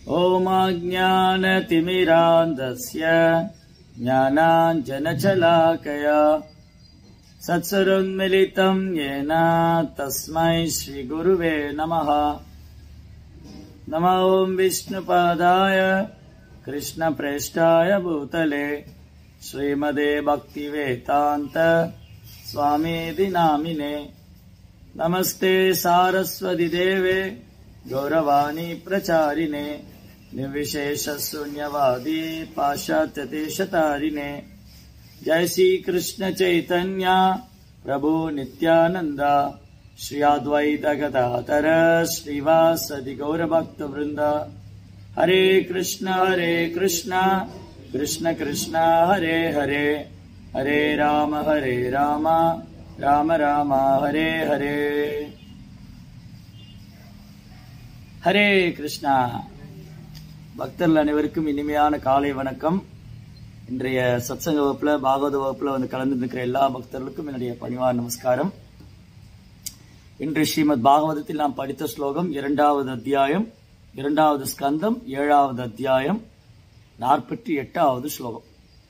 ओमाज्ञानतिमिरान्धस्य ज्ञानाञ्जनशलाकया सत्सुरुन्मिलितम् येन तस्मै श्रीगुरुवे नमः नमो ॐ विष्णुपादाय कृष्णप्रेष्ठाय भूतले श्रीमदे भक्तिवेदान्त स्वामीति नामिने नमस्ते सारस्वति देवे गौरवाणी प्रचारिणे निर्विशेषशून्यवादी पाश्चात्यदेशतारिणे जय श्री कृष्ण चैतन्य प्रभु नित्यानन्द श्री अद्वैत गदाधर श्रीवासदि गौरभक्तवृन्द हरे कृष्ण हरे कृष्ण कृष्ण कृष्ण हरे हरे हरे राम हरे राम ராம ராம ஹரே ஹரே ஹரே கிருஷ்ணா பக்தர்கள் அனைவருக்கும் இனிமையான காலை வணக்கம் இன்றைய சத்சங்க வகுப்புல பாகவத வகுப்புல வந்து கலந்து இருக்கிற எல்லா பக்தர்களுக்கும் என்னுடைய பணிவான நமஸ்காரம் இன்று ஸ்ரீமத் பாகவதத்தில் நாம் படித்த ஸ்லோகம் இரண்டாவது அத்தியாயம் இரண்டாவது ஸ்கந்தம் ஏழாவது அத்தியாயம் நாற்பத்தி எட்டாவது ஸ்லோகம்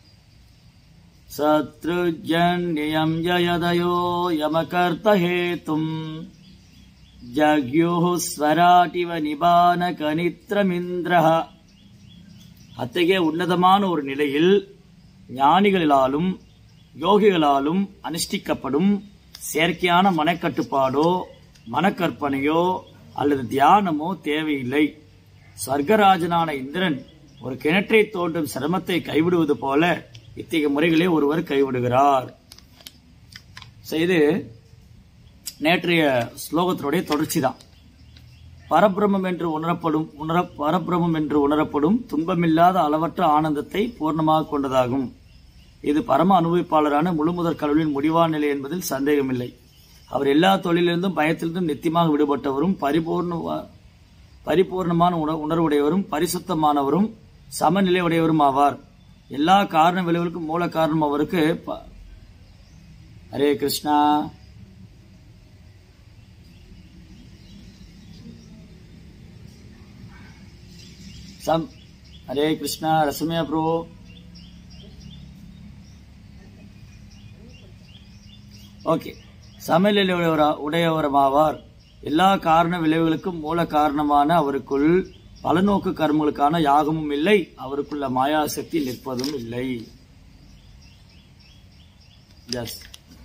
शत्रुजन्यम् ययदयो यमकर्तहेतुम् जग्युः स्वराटिव நிபானகனித்ரமிந்திரஹ அத்தகைய உன்னதமான ஒரு நிலையில் ஞானிகளாலும் யோகிகளாலும் அனுஷ்டிக்கப்படும் செயற்கையான மனக்கட்டுப்பாடோ மனக்கற்பனையோ அல்லது தியானமோ தேவையில்லை ஸ்வர்கராஜனான இந்திரன் ஒரு கிணற்றை தோண்டும் சிரமத்தை கைவிடுவது போல இத்தகைய முறைகளே ஒருவர் கைவிடுகிறார் இது நேற்றைய ஸ்லோகத்தினுடைய தொடர்ச்சி தான் பரபிரமம் என்று உணரப்படும் உணர பரபிரமம் என்று உணரப்படும் துன்பமில்லாத அளவற்ற ஆனந்தத்தை பூர்ணமாக கொண்டதாகும் இது பரம அனுபவிப்பாளரான முழுமுதற் கடவுளின் முடிவான நிலை என்பதில் சந்தேகமில்லை அவர் எல்லா தொழிலிருந்தும் பயத்திலிருந்தும் நித்தியமாக விடுபட்டவரும் பரிபூர்ண பரிபூர்ணமான உணர்வுடையவரும் பரிசுத்தமானவரும் சமநிலை உடையவரும் ஆவார் எல்லா காரண விளைவுகளுக்கும் மூல காரணம் அவருக்கு ஹரே கிருஷ்ணா சம் ஹரே கிருஷ்ணா ரசமியா ப்ரோ ஓகே சமநிலை உடையவரமாவார் எல்லா காரண விளைவுகளுக்கும் மூல காரணமான அவருக்குள் பலநோக்கு கர்மங்களுக்கான யாகமும் இல்லை அவருக்குள்ள மாயாசக்தி நிற்பதும் இல்லை எஸ்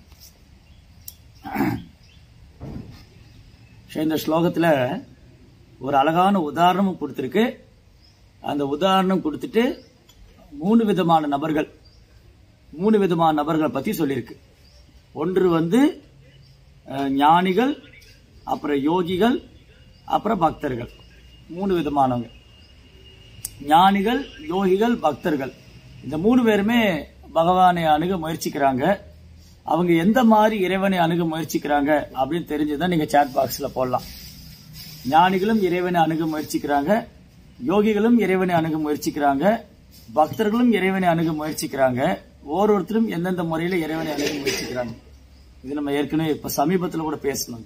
இந்த ஸ்லோகத்துல ஒரு அழகான உதாரணமும் கொடுத்திருக்கு அந்த உதாரணம் கொடுத்துட்டு மூணு விதமான நபர்கள் மூணு விதமான நபர்களை பத்தி சொல்லியிருக்கு ஒன்று வந்து ஞானிகள் அப்புறம் யோகிகள் அப்புறம் பக்தர்கள் மூணு விதமானவங்க ஞானிகள் யோகிகள் பக்தர்கள் இந்த மூணு பேருமே பகவானை அணுக முயற்சிக்கிறாங்க அவங்க எந்த மாதிரி இறைவனை அணுக முயற்சிக்கிறாங்க அப்படின்னு தெரிஞ்சுதான் நீங்க சேட் பாக்ஸ்ல போடலாம் ஞானிகளும் இறைவனை அணுக முயற்சிக்கிறாங்க யோகிகளும் இறைவனை அணுக முயற்சிக்கிறாங்க பக்தர்களும் இறைவனை அணுக முயற்சிக்கிறாங்க ஒவ்வொருத்தரும் எந்தெந்த முறையில இறைவனை அணுக முயற்சிக்கிறாங்க இது நம்ம ஏற்கனவே இப்ப சமீபத்துல கூட பேசணும்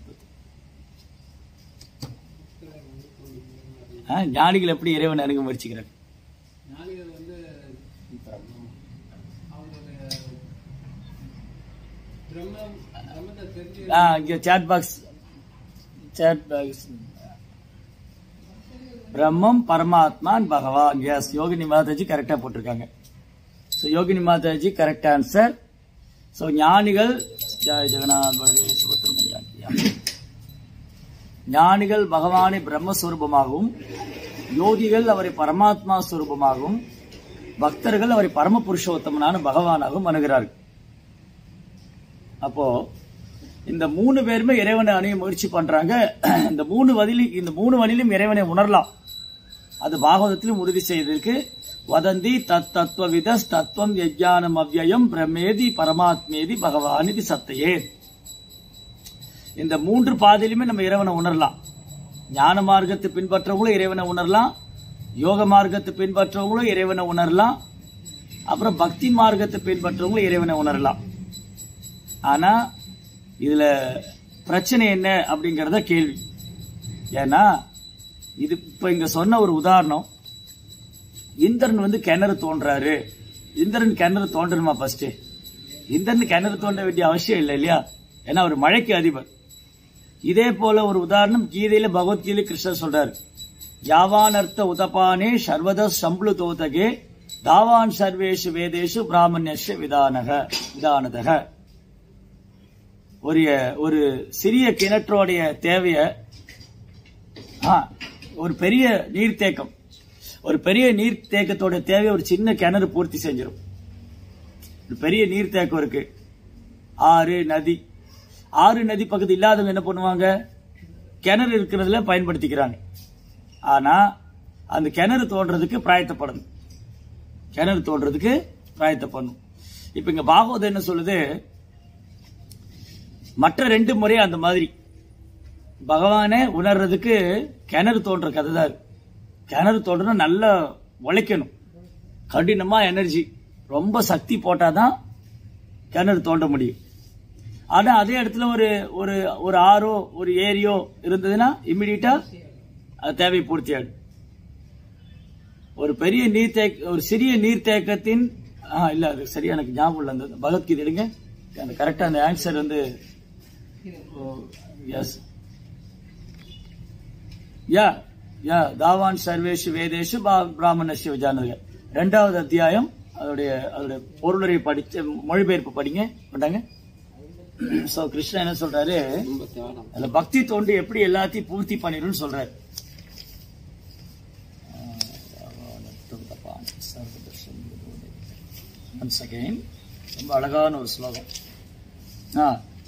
ஞானிகள் எப்படி இறைவன் அணுக முயற்சிக்கிறார் இங்க சாட் பாக்ஸ் சாட் பாக்ஸ் பிரம்மம் பரமாத்மான் பகவான் எஸ் யோகினி மாதாஜி கரெக்டா போட்டிருக்காங்க so Yogini Mataji correct answer so ஞானிகள் ஜெய ஜெகநாத் சுபத்திரமையா ஞானிகள் பகவானை பிரம்மஸ்வரூபமாகவும் யோகிகள் அவரை பரமாத்மா ஸ்வரூபமாகவும் பக்தர்கள் அவரை பரம புருஷோத்தமனான பகவானாகவும் அணுகிறார்கள் அப்போ இந்த மூணு பேருமே இறைவனை அணுக முயற்சி பண்றாங்க இந்த மூணு வழியில இந்த மூணு வழியிலும் இறைவனை உணரலாம் அது பாகவதத்திலும் உறுதி செய்திருக்கு வதந்தி தத் தத்துவவித தத்துவம் யஜானம் அவ்யயம் பிரமேதி பரமாத்மேதி பகவானிதி சத்தையே இந்த மூன்று பாதையிலுமே நம்ம இறைவனை உணரலாம் ஞான மார்க்கத்தை பின்பற்றவங்களும் இறைவனை உணரலாம் யோக மார்க்கத்தை பின்பற்றவங்களும் இறைவனை உணரலாம் அப்புறம் பக்தி மார்க்கத்தை பின்பற்றவங்களும் இறைவனை உணரலாம் ஆனா இதுல பிரச்சனை என்ன அப்படிங்கறத கேள்வி ஏன்னா இது இப்ப இங்க சொன்ன ஒரு உதாரணம் இந்திரன் வந்து கிணறு தோன்றாரு இந்திரன் கிணறு தோன்றணுமா ஃபர்ஸ்ட் இந்திரன் கிணறு தோண்ட வேண்டிய அவசியம் இல்லை இல்லையா ஏன்னா அவர் மழைக்கு அதிபர் இதே போல ஒரு உதாரணம் கீதையில பகவத்கீதை கிருஷ்ணர் சொல்றாரு யாவான் அர்த்த உதபானே சர்வத சம்பளு தோதகே தாவான் சர்வேஷு வேதேஷு பிராமணியஷ விதானக விதானதக ஒரு ஒரு சிறிய கிணற்றோடைய தேவைய ஆ, ஒரு பெரிய நீர்த்தேக்கம் ஒரு பெரிய நீர்த்தேக்கத்தோட தேவையை ஒரு சின்ன கிணறு பூர்த்தி செஞ்சிடும் ஒரு பெரிய நீர்த்தேக்கம் இருக்கு ஆறு நதி ஆறு நதி பக்கத்து இல்லாதவங்க என்ன பண்ணுவாங்க கிணறு இருக்கிறதுல பயன்படுத்திக்கிறாங்க ஆனா அந்த கிணறு தோன்றதுக்கு பிராயத்தப்படணும் கிணறு தோன்றதுக்கு பிராயத்தப்படணும் இப்ப இங்க பாகவதம் என்ன சொல்லுது மற்ற ரெண்டு முறை அந்த மாதிரி பகவானே உணர்றதுக்கு கிணறு தோன்ற கதை தான் இருக்கு. கிணறு தோன்றணும் நல்லா உழைக்கணும் கடினமா எனர்ஜி ரொம்ப சக்தி போட்டாதான் கிணறு தோண்ட முடியும் ஆனா அதே இடத்துல ஒரு ஒரு ஒரு ஆறோ ஒரு ஏரியோ இருந்ததுன்னா இம்மிடியட்டா அது தேவை பூர்த்தி ஆகும் ஒரு பெரிய நீர்த்தேக்க ஒரு சிறிய நீர்த்தேக்கத்தின் ஆ இல்ல அது சரியா எனக்கு ஞாபகம் இல்லை அந்த பகவத்கீதை எடுங்க அந்த கரெக்டா அந்த ஆன்சர் வந்து எஸ் யா யா தாவான் சர்வேஷு வேதேஷு பா- பிராமணஸ்ய விஜானக ரெண்டாவது அத்தியாயம் அதோடைய அதோடைய பொருளுரை படிச்ச மொழிபெயர்ப்பு படிங்க பண்ணாங்க சோ கிருஷ்ணன் என்ன சொல்றாரு அதுல பக்தி தோண்டு எப்படி எல்லாத்தையும் பூர்த்தி பண்ணிடும்னு சொல்றாரு Once again, ரொம்ப அழகான ஒரு ஸ்லோகம் ஆ.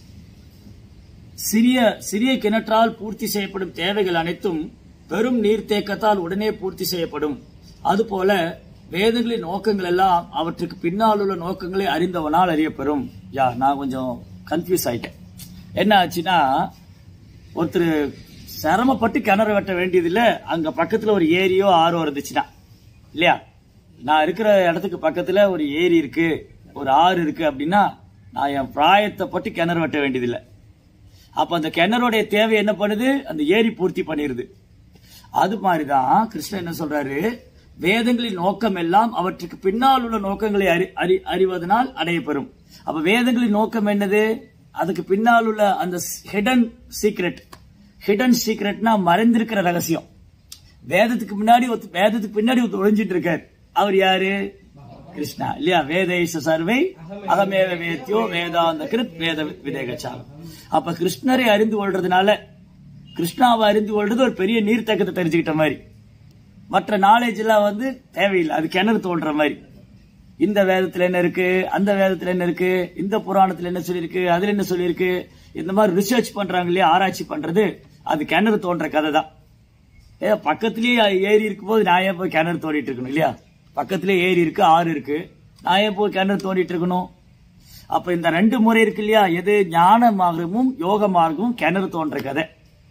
சிறிய சிறிய கிணற்றால் பூர்த்தி செய்யப்படும் தேவைகள் அனைத்தும் பெரும் நீர்த்தேக்கத்தால் உடனே பூர்த்தி செய்யப்படும் அதுபோல வேதங்களின் நோக்கங்கள் எல்லாம் அவற்றுக்கு பின்னால் உள்ள நோக்கங்களை அறிந்தவனால் அறியப்பெறும் யா நான் கொஞ்சம் கன்ஃபியூஸ் ஆயிட்டேன் என்ன ஆச்சுன்னா ஒருத்தர் சிரமப்பட்டு கிணறு வெட்ட வேண்டியதில்ல அங்க பக்கத்துல ஒரு ஏரியோ ஆறோ இருந்துச்சுன்னா இல்லையா நான் இருக்கிற இடத்துக்கு பக்கத்துல ஒரு ஏரி இருக்கு ஒரு ஆறு இருக்கு அப்படின்னா நான் என் பிராயத்தை பட்டு கிணறு வெட்ட வேண்டியதில்லை அப்ப அந்த கிணறுடைய தேவை என்ன பண்ணுது அந்த ஏரி பூர்த்தி பண்ணிருது அது மாதிரிதான் கிருஷ்ணன் என்ன சொல்றாரு வேதங்களின் நோக்கம் எல்லாம் அவற்றுக்கு பின்னால் உள்ள நோக்கங்களை அறி அறி அறிவதனால் அடையப்பெறும் அப்ப வேதங்களின் நோக்கம் என்னது அதுக்கு பின்னால் உள்ள அந்த ஹிடன் சீக்ரெட் ஹிடன் சீக்ரெட்னா மறைந்திருக்கிற ரகசியம் வேதத்துக்கு முன்னாடி ஒருத்த- வேதத்துக்கு பின்னாடி ஒருத்தர் ஒளிஞ்சிட்டு இருக்காரு அவர் யாரு கிருஷ்ணா இல்லையா வேதேச சர்வை அகமேவ வேத்தியோ வேதாந்த கிருத் வேத விதேகச்சாலம் அப்ப கிருஷ்ணரை அறிந்து கொள்றதுனால கிருஷ்ணாவை அறிந்து கொள்றது ஒரு பெரிய நீர்த்தக்கத்தை தெரிஞ்சுக்கிட்ட மாதிரி மற்ற நாலேஜ் எல்லாம் வந்து தேவையில்லை அது கிணறு தோன்ற மாதிரி இந்த வேதத்துல என்ன இருக்கு அந்த வேதத்துல என்ன இருக்கு இந்த புராணத்துல என்ன சொல்லியிருக்கு அதுல என்ன சொல்லியிருக்கு இந்த மாதிரி ரிசர்ச் பண்றாங்க இல்லையா ஆராய்ச்சி பண்றது அது கிணறு தோன்ற கதை தான் ஏ பக்கத்துலயே ஏரி இருக்கும்போது நான் ஏன் போய் கிணறு தோண்டிட்டு இருக்கணும் இல்லையா பக்கத்துலயே ஏரி இருக்கு ஆறு இருக்கு நான் ஏன் போய் கிணறு தோண்டிட்டு இருக்கணும் அப்ப இந்த ரெண்டு முறை இருக்கு இல்லையா எது ஞான மார்க்கமும் யோக மார்க்கமும் கிணறு தோன்ற கதை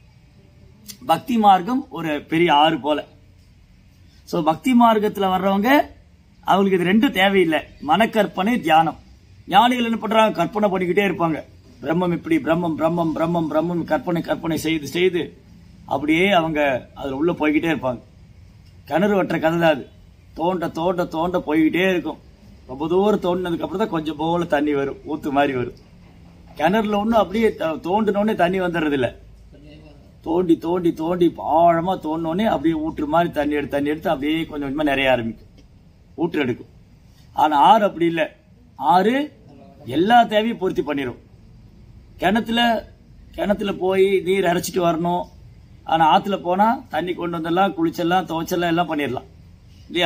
பக்தி மார்க்கம் ஒரு பெரிய ஆறு போல சோ பக்தி மார்க்கத்துல வர்றவங்க அவங்களுக்கு இது ரெண்டும் தேவையில்லை மனக்கற்பனை தியானம் ஞானிகள் என்ன பண்றாங்க கற்பனை பண்ணிக்கிட்டே இருப்பாங்க பிரம்மம் இப்படி பிரம்மம் பிரம்மம் பிரம்மம் பிரம்மம் கற்பனை கற்பனை செய்து செய்து அப்படியே அவங்க அதுல உள்ள போய்கிட்டே இருப்பாங்க கிணறு வெட்டுற கதை தான் அது தோண்ட தோண்ட தோண்ட போய்கிட்டே இருக்கும் ரொம்ப தூரம் தோண்டினதுக்கு அப்புறம் தான் கொஞ்சம் போல தண்ணி வரும் ஊத்து மாதிரி வரும் கிணறுல ஒன்றும் அப்படியே த- தோண்டினோடனே தண்ணி வந்துடுறது இல்ல தோண்டி தோண்டி தோண்டி ஆழமா தோண்டினோடனே அப்படியே ஊற்று மாதிரி தண்ணி எடுத்து தண்ணி எடுத்து அப்படியே கொஞ்சம் கொஞ்சமா நிறைய ஆரம்பிக்கும் ஊற்று எடுக்கும் ஆனா ஆறு அப்படி இல்லை ஆறு எல்லா தேவையும் பூர்த்தி பண்ணிடும் கிணத்துல கிணத்துல போய் நீர் அரைச்சிட்டு வரணும் ஆனா ஆத்துல போனா தண்ணி கொண்டு வந்துடலாம் குளிச்செல்லாம் துவைச்செல்லாம் எல்லாம் பண்ணிடலாம் இல்லையா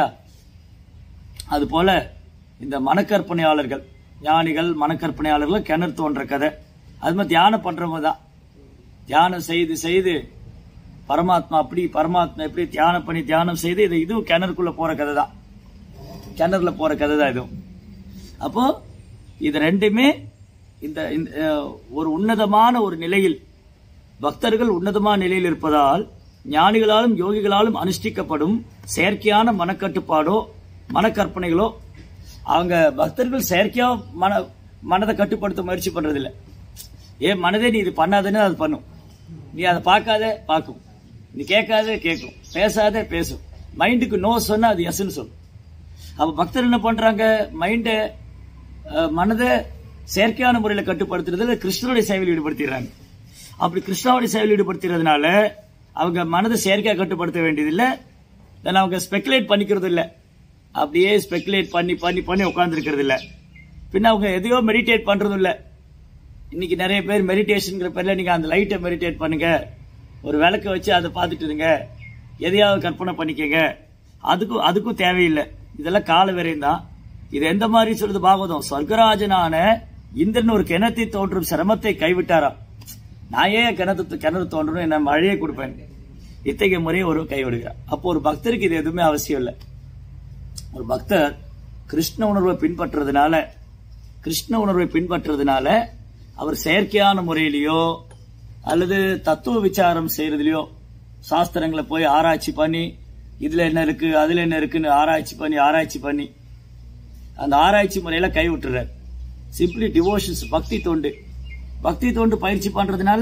அது போல இந்த மனக்கற்பனையாளர்கள் ஞானிகள் மனக்கற்பனையாளர்கள் கிணறு தோன்ற கதை அது மாதிரி தியானம் பண்றவங்க தான் தியானம் செய்து செய்து பரமாத்மா அப்படி பரமாத்மா எப்படி தியானம் பண்ணி தியானம் செய்து இது இதுவும் கிணறுக்குள்ள போற கதை தான் கிணறுல போற கதை தான் இதுவும் அப்போ இது ரெண்டுமே இந்த இந்த, அஹ், ஒரு உன்னதமான ஒரு நிலையில் பக்தர்கள் உன்னதமான நிலையில் இருப்பதால் ஞானிகளாலும் யோகிகளாலும் அனுஷ்டிக்கப்படும் செயற்கையான மனக்கட்டுப்பாடோ மனக்கற்பனைகளோ அவங்க பக்தர்கள் செயற்கையா மன மனதை கட்டுப்படுத்த முயற்சி பண்றது இல்ல ஏன் மனதே நீ இது பண்ணாதன்னு அது பண்ணும் நீ அதை பார்க்காத பார்க்கும் நீ கேட்காதே கேட்கும் பேசாதே பேசும் மைண்டுக்கு நோ சொன்னா அது எஸ்ன்னு சொல்லும் அப்ப பக்தர் என்ன பண்றாங்க மைண்ட மனதை செயற்கையான முறையில கட்டுப்படுத்துறதுல கிருஷ்ணனுடைய சேவையில் ஈடுபடுத்திடுறாங்க அப்படி கிருஷ்ணாவுடைய சேவையில் ஈடுபடுத்துறதுனால அவங்க மனதை செயற்கையா கட்டுப்படுத்த வேண்டியதில்லை தென் அவங்க ஸ்பெகுலேட் பண்ணிக்கிறது இல்ல அப்படியே ஸ்பெகுலேட் பண்ணி பண்ணி பண்ணி உட்கார்ந்துருக்கிறது இல்ல பின்ன அவங்க எதையோ மெடிடேட் பண்றதும் இல்ல இன்னைக்கு நிறைய பேர் மெடிடேஷன்ங்கிற பேர்ல நீங்க அந்த லைட்டை மெடிடேட் பண்ணுங்க ஒரு விளக்க வச்சு அதை பார்த்துட்டு இருங்க எதையாவது கற்பனை பண்ணிக்கங்க அதுக்கும் அதுக்கும் தேவையில்லை இதெல்லாம் கால விரையும் தான் இது எந்த மாதிரி சொல்றது பாகவதம் சொர்க்கராஜனான இந்திரன் ஒரு கிணத்தை தோன்றும் சிரமத்தை கைவிட்டாராம் நான் ஏன் கிணத்து கிணறு தோன்றணும் நான் மழையை கொடுப்பேன் இத்தகைய முறையை ஒரு கைவிடுகிறார் அப்போ ஒரு பக்தருக்கு இது எதுவுமே அவசியம் இல்லை ஒரு பக்தர் கிருஷ்ண உணர்வை பின்பற்றுறதுனால கிருஷ்ண உணர்வை பின்பற்றுறதுனால அவர் செயற்கையான முறையிலேயோ அல்லது தத்துவ விசாரம் செய்யறதுலயோ சாஸ்திரங்களை போய் ஆராய்ச்சி பண்ணி இதுல என்ன இருக்கு அதுல என்ன இருக்குன்னு ஆராய்ச்சி பண்ணி ஆராய்ச்சி பண்ணி அந்த ஆராய்ச்சி முறையில கை விட்டுறார் சிம்பிளி டிவோஷன்ஸ் பக்தி தொண்டு பக்தி தொண்டு பயிற்சி பண்றதுனால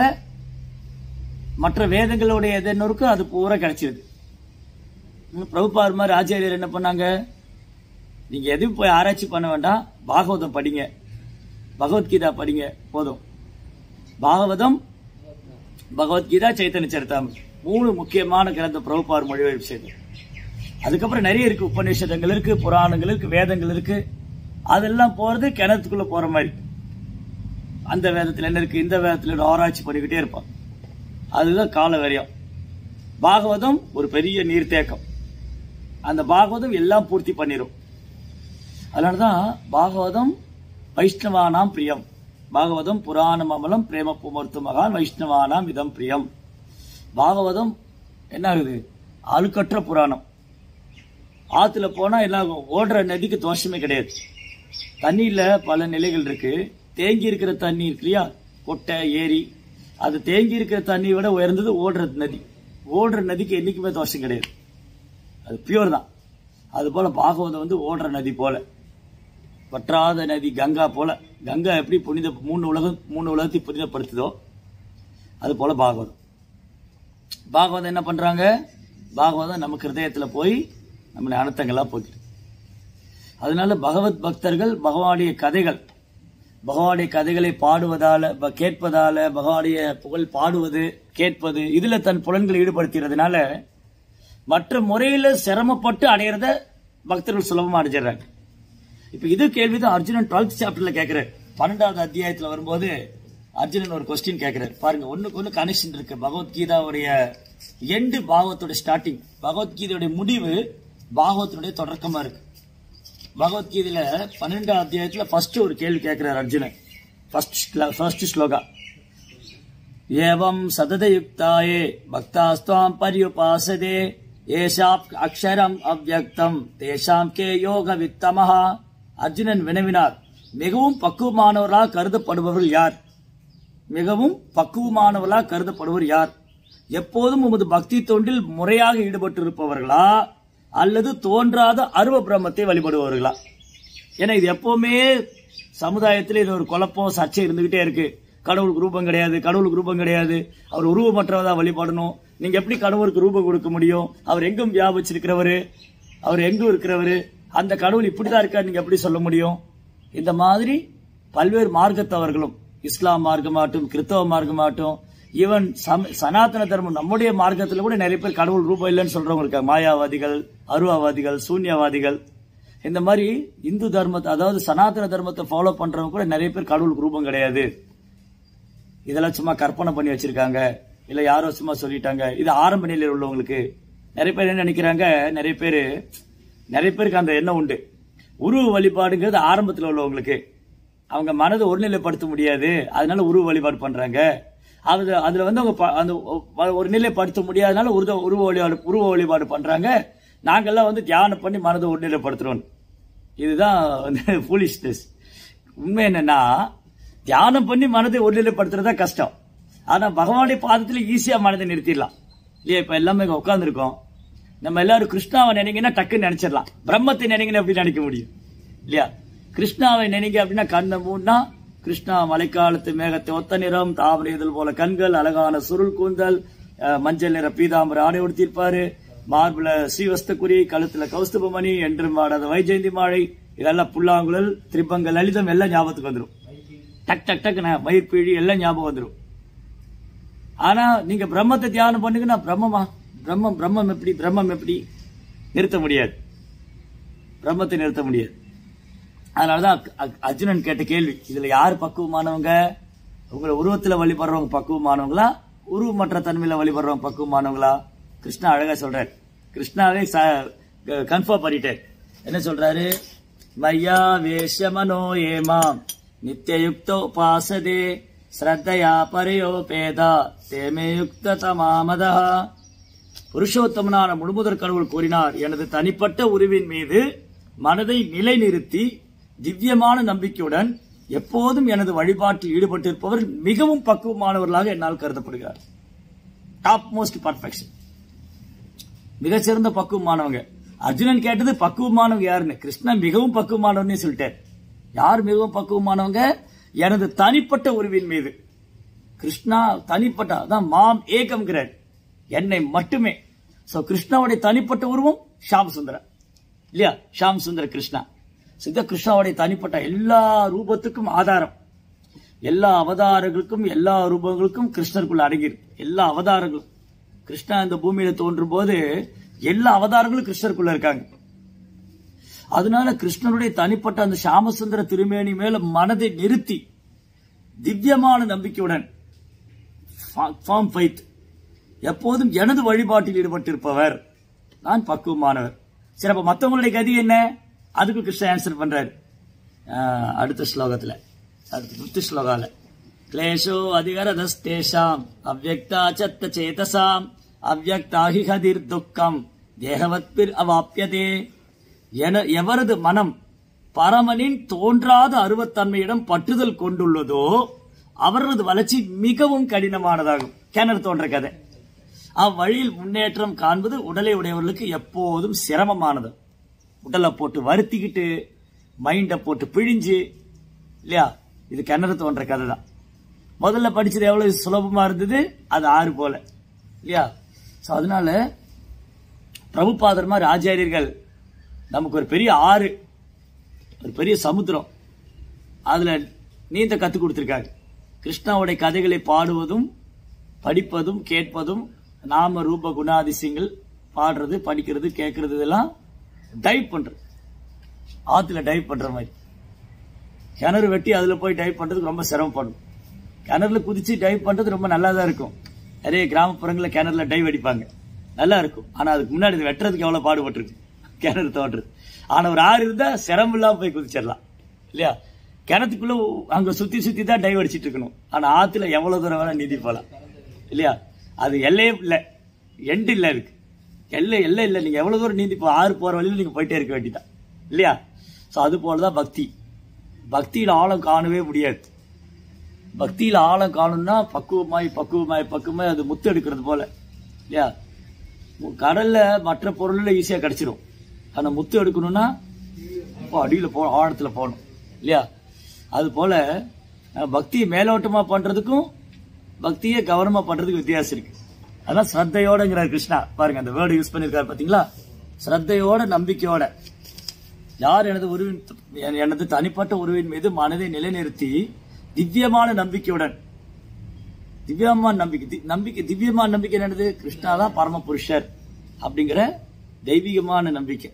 மற்ற வேதங்களுடைய எது என்ன இருக்கோ அது பூரா கிடைச்சிருது பிரபுபார் மாதிரி ஆச்சாரியர் என்ன பண்ணாங்க நீங்க எதுவும் போய் ஆராய்ச்சி பண்ண வேண்டாம் பாகவதம் படிங்க பகவத்கீதா படிங்க போதும் பாகவதம் பகவத்கீதா சைத்தன்ய சரித்தாம மூணு முக்கியமான கிரந்த பிரபுபார் மொழிபெயர்ப்பு செய்தது அதுக்கப்புறம் நிறைய இருக்கு உபநிஷதங்கள் இருக்கு புராணங்கள் இருக்கு வேதங்கள் இருக்கு அதெல்லாம் போறது கிணத்துக்குள்ள போற மாதிரி அந்த வேதத்துல என்ன இருக்கு இந்த வேதத்துல என்ன ஆராய்ச்சி பண்ணிக்கிட்டே இருப்பான் அதுதான் கால வரியம் பாகவதம் ஒரு பெரிய நீர்த்தேக்கம் அந்த பாகவதம் எல்லாம் பூர்த்தி பண்ணிரும் அதனாலதான் பாகவதம் வைஷ்ணவானாம் பிரியம் பாகவதம் புராணம் அமலம் பிரேம புமர்த்து மகான் வைஷ்ணவானாம் இதம் பிரியம் பாகவதம் என்ன ஆகுது அழுக்கற்ற புராணம் ஆத்துல போனா என்ன ஆகும் ஓடுற நதிக்கு தோஷமே கிடையாது தண்ணியில பல நிலைகள் இருக்கு தேங்கி இருக்கிற தண்ணி இருக்கு இல்லையா கொட்டை ஏரி அது தேங்கி இருக்கிற தண்ணியை விட உயர்ந்தது ஓடுற நதி ஓடுற நதிக்கு என்னைக்குமே தோஷம் கிடையாது அது பியூர் தான் அது போல பாகவதம் வந்து ஓடுற நதி போல வற்றாத நதி கங்கா போல கங்கா எப்படி புனித மூணு உலகம் மூணு உலகத்தை புனிதப்படுத்துதோ அது போல பாகவதம் பாகவதம் என்ன பண்றாங்க பாகவதம் நமக்கு ஹிருதயத்துல போய் நம்ம அனர்த்தங்களா போக்கிட்டு அதனால பகவத் பக்தர்கள் பகவானுடைய கதைகள் பகவானுடைய கதைகளை பாடுவதால ப- கேட்பதால பகவானுடைய புகழ் பாடுவது கேட்பது இதுல தன் புலன்களை ஈடுபடுத்துறதுனால மற்ற முறையில சிரமப்பட்டு அடையிறத பக்தர்கள் சுலபமா அடைஞ்சிடுறாங்க இப்ப இது கேள்விதான் அர்ஜுனன் டுவெல்த் சாப்டர்ல கேட்கிறார் பன்னெண்டாவது அத்தியாயத்துல வரும்போது அர்ஜுனன் ஒரு கொஸ்டின் கேட்கிறார் பாருங்க ஒண்ணுக்கு ஒண்ணு கனெக்ஷன் இருக்கு பகவத்கீதாவுடைய எண்டு பாகவத்தோட ஸ்டார்டிங் பகவத்கீதையுடைய முடிவு பாகவத்தினுடைய தொடக்கமா இருக்கு பகவத்கீதையில பன்னெண்டாம் அத்தியாயத்துல ஃபர்ஸ்ட் ஒரு கேள்வி கேட்கிறார் அர்ஜுனன் ஃபர்ஸ்ட் ஃபர்ஸ்ட் ஸ்லோகா ஏவம் சததயுக்தாயே பக்தாஸ்துவாம் பரியுபாசதே ஏஷாப் அக்ஷரம் அவ்யக்தம் தேஷாம் கே யோக வித்தமஹா அர்ஜுனன் வினவினார் மிகவும் பக்குவமானவர்களாக கருதப்படுபவர்கள் யார் மிகவும் பக்குவமானவர்களாக கருதப்படுவர் யார் எப்போதும் உமது பக்தி தொண்டில் முறையாக ஈடுபட்டிருப்பவர்களா அல்லது தோன்றாத அருவ பிரம்மத்தை வழிபடுபவர்களா ஏன்னா இது எப்பவுமே சமுதாயத்தில் இது ஒரு குழப்பம் சர்ச்சை இருந்துகிட்டே இருக்கு கடவுளுக்கு ரூபம் கிடையாது கடவுளுக்கு ரூபம் கிடையாது அவர் உருவமற்றவதா வழிபடணும் நீங்க எப்படி கடவுளுக்கு ரூபம் கொடுக்க முடியும் அவர் எங்கும் வியாபிச்சிருக்கிறவரு அவர் எங்கும் இருக்கிறவரு அந்த கடவுள் இப்படிதான் இருக்காரு நீங்க எப்படி சொல்ல முடியும் இந்த மாதிரி பல்வேறு மார்க்கத்தவர்களும் இஸ்லாம் மார்க்கமாகட்டும் கிறிஸ்தவ மார்க்கமாகட்டும் ஈவன் சம- சனாதன தர்மம் நம்முடைய மார்க்கத்துல கூட நிறைய பேர் கடவுள் ரூபம் இல்லைன்னு சொல்றவங்க இருக்காங்க மாயாவாதிகள் அருவாவாதிகள் சூன்யவாதிகள் இந்த மாதிரி இந்து தர்மத்தை அதாவது சனாதன தர்மத்தை ஃபாலோ பண்றவங்க கூட நிறைய பேர் கடவுளுக்கு ரூபம் கிடையாது இதெல்லாம் சும்மா கற்பனை பண்ணி வச்சிருக்காங்க இல்ல யாரோ சும்மா சொல்லிட்டாங்க இது ஆரம்ப நிலையில் உள்ளவங்களுக்கு நிறைய பேர் என்ன நினைக்கிறாங்க நிறைய பேர் நிறைய பேருக்கு அந்த எண்ணம் உண்டு உருவ வழிபாடுங்கிறது ஆரம்பத்தில் உள்ளவங்களுக்கு அவங்க மனதை ஒருநிலைப்படுத்த முடியாது அதனால உருவ வழிபாடு பண்றாங்க அது அதுல வந்து அவங்க ப- அந்த ஒ- ஒரு நிலைப்படுத்த முடியாதனால உருவ உருவ வழிபாடு உருவ வழிபாடு பண்றாங்க நாங்கெல்லாம் வந்து தியானம் பண்ணி மனதை ஒருநிலைப்படுத்துறோம் இதுதான் வந்து ஃபூலிஷ்னஸ் உண்மை என்னன்னா தியானம் பண்ணி மனதை ஒருநிலைப்படுத்துறது தான் கஷ்டம் ஆனா பகவானுடைய பாதத்துல ஈஸியா மனதை நிறுத்திடலாம் இல்லையா இப்ப எல்லாமே இங்க உட்கார்ந்துருக்கோம் நம்ம எல்லாரும் கிருஷ்ணாவை நினைங்கன்னா டக்குன்னு நினைச்சிடலாம் பிரம்மத்தை நினைங்கன்னு எப்படி நினைக்க முடியும் இல்லையா கிருஷ்ணாவை நினைங்க அப்படின்னா கண்ணை மூடனா கிருஷ்ணா மழைக்காலத்து மேகத்தை ஒத்த நிறம் தாவரை இதழ் போல கண்கள் அழகான சுருள் கூந்தல் அஹ், மஞ்சள் நிற பீதாம்பர ஆடை உடுத்திருப்பாரு மார்பிள ஸ்ரீவஸ்தகுரி கழுத்துல கௌஸ்துபமணி என்று மாடாத வைஜெயந்தி மாழை இதெல்லாம் புல்லாங்குழல் திரிபங்க லலிதம் எல்லாம் ஞாபகத்துக்கு வந்துடும் டக் டக் டக் மயிர்பீழி எல்லாம் ஞாபகம் வந்துடும் ஆனா நீங்க பிரம்மத்தை தியானம் பண்ணுங்கன்னா பிரம்மமா பிரம்மம் பிரம்மம் எப்படி பிரம்மம் எப்படி நிறுத்த முடியாது பிரம்மத்தை நிறுத்த முடியாது அதனாலதான் அக்- அக்- அர்ஜுனன் கேட்ட கேள்வி இதுல யார் பக்குவமானவங்க உங்களை உருவத்துல வழிபடுறவங்க பக்குவமானவங்களா உருவமற்ற தன்மையில வழிபடுறவங்க பக்குவமானவங்களா கிருஷ்ணா அழகா சொல்றாரு கிருஷ்ணாவே கன்ஃபார்ம் பண்ணிட்டார் என்ன சொல்றாரு மையா வேஷமனோ ஏமாம் நித்தியயுக்தோ பாசதே ஸ்ரத்தையா பரையோபேதா தேமே யுக்த தமாமதா புருஷோத்தமனான முழுமுதற் கடவுள் கூறினார் எனது தனிப்பட்ட உருவின் மீது மனதை நிலைநிறுத்தி திவ்யமான நம்பிக்கையுடன் எப்போதும் எனது வழிபாட்டில் ஈடுபட்டிருப்பவர் மிகவும் பக்குவமானவர்களாக என்னால் கருதப்படுகிறார் டாப் மோஸ்ட் பர்ஃபெக்ஷன் மிகச்சிறந்த பக்குவமானவங்க அர்ஜுனன் கேட்டது பக்குவமானவங்க யாருன்னு கிருஷ்ணன் மிகவும் பக்குவமானவன்னு சொல்லிட்டார் யார் மிகவும் பக்குவமானவங்க எனது தனிப்பட்ட உருவின் மீது கிருஷ்ணா தனிப்பட்ட அதான் மாம் ஏகம்ங்கிறார் என்னை மட்டுமே சோ கிருஷ்ணாவுடைய தனிப்பட்ட உருவம் ஷாம் சுந்தரன் இல்லையா ஷாம் சுந்தர கிருஷ்ணா சித்த கிருஷ்ணாவுடைய தனிப்பட்ட எல்லா ரூபத்துக்கும் ஆதாரம் எல்லா அவதாரங்களுக்கும் எல்லா ரூபங்களுக்கும் கிருஷ்ணருக்குள்ள அடங்கியிருக்கு எல்லா அவதாரங்களும் கிருஷ்ணா இந்த பூமியில தோன்றும் போது எல்லா அவதாரங்களும் கிருஷ்ணருக்குள்ள இருக்காங்க அதனால கிருஷ்ணனுடைய தனிப்பட்ட அந்த சாமசுந்தர திருமேனி மேல மனதை நிறுத்தி திவ்யமான நம்பிக்கையுடன் ஃபார்ம் ஃபைத் எப்போதும் எனது வழிபாட்டில் ஈடுபட்டிருப்பவர் நான் பக்குவமானவர் சரி அப்ப மத்தவங்களுடைய கதி என்ன அதுக்கு கிருஷ்ணன் ஆன்சர் பண்றாரு ஆஹ், அடுத்த ஸ்லோகத்துல அடுத்த பிப்து ஸ்லோகால கிளேஷோ அதிகரதஸ்தேஷாம் அவ்வக்தா சத்த சேதசாம் அவ்வக்தாஹி ஹதிர் துக்கம் தேகவத்பிர் அவாப்பியதே என எவரது மனம் பரமனின் தோன்றாத அருவத்தன்மையிடம் பற்றுதல் கொண்டுள்ளதோ அவரது வளர்ச்சி மிகவும் கடினமானதாகும் கிணறு தோன்ற கதை அவ்வழியில் முன்னேற்றம் காண்பது உடலை உடையவர்களுக்கு எப்போதும் சிரமமானது உடலை போட்டு வருத்திக்கிட்டு மைண்டை போட்டு பிழிஞ்சு இல்லையா இது கிணறு தோன்ற கதை தான் முதல்ல படிச்சது எவ்வளவு சுலபமா இருந்தது அது ஆறு போல இல்லையா சோ அதனால பிரபுபாதர் மாதிரி ஆச்சாரியர்கள் நமக்கு ஒரு பெரிய ஆறு ஒரு பெரிய சமுத்திரம் அதுல நீந்த கத்து கொடுத்திருக்காங்க கிருஷ்ணாவுடைய கதைகளை பாடுவதும் படிப்பதும் கேட்பதும் நாம ரூப குணாதிசயங்கள் பாடுறது படிக்கிறது கேட்கறது இதெல்லாம் டைப் பண்றது ஆத்துல டைப் பண்ற மாதிரி கிணறு வெட்டி அதுல போய் டைப் பண்றதுக்கு ரொம்ப சிரமப்படும் கிணறுல குதிச்சு டைப் பண்றது ரொம்ப நல்லா தான் இருக்கும் நிறைய கிராமப்புறங்கள்ல கிணறுல டைவ் அடிப்பாங்க நல்லா இருக்கும் ஆனா அதுக்கு முன்னாடி இது வெட்டுறதுக்கு எவ்வளவு பாடுபட்டிருக்கு கிணறு தோன்றது ஆனா ஒரு ஆறு இருந்தா சிரமம் இல்லாம போய் குதிச்சிடலாம் இல்லையா கிணத்துக்குள்ள அங்க சுத்தி சுத்தி தான் டைவ் அடிச்சிட்டு இருக்கணும் ஆனா ஆத்துல எவ்வளவு தூரம் வேணா நீந்தி போலாம் இல்லையா அது எல்லையே இல்ல எண்டு இல்ல இருக்கு எல்லை எல்லை இல்ல நீங்க எவ்வளவு தூரம் நீந்தி போ ஆறு போற வழியில நீங்க போயிட்டே இருக்க வேண்டியதான் இல்லையா சோ அது போலதான் பக்தி பக்தியில ஆழம் காணவே முடியாது பக்தியில ஆழம் காணும்னா பக்குவமாய் பக்குவமாய் பக்குவமாய் அது முத்து எடுக்கிறது போல இல்லையா மு- கடல்ல மற்ற பொருள்ல ஈஸியா கிடைச்சிரும் ஆனா முத்து எடுக்கணும்னா இப்போ அடியில போ ஆழத்துல போகணும் இல்லையா அது போல அஹ், பக்தியை மேலோட்டமா பண்றதுக்கும் பக்தியை கவனமா பண்றதுக்கு வித்தியாசம் இருக்கு அதான் ஸ்ரத்தையோடங்கிறார் கிருஷ்ணா பாருங்க அந்த வேர்டு யூஸ் பண்ணிருக்காரு பாத்தீங்களா ஸ்ரத்தையோட நம்பிக்கையோட யார் எனது உருவின் என்- எனது தனிப்பட்ட உருவின் மீது மனதை நிலைநிறுத்தி திவ்யமான நம்பிக்கையுடன் திவ்யமான நம்பிக்கை தி- நம்பிக்கை திவ்யமான நம்பிக்கை என்னது கிருஷ்ணா தான் பரம புருஷர் அப்படிங்கிற தெய்வீகமான நம்பிக்கை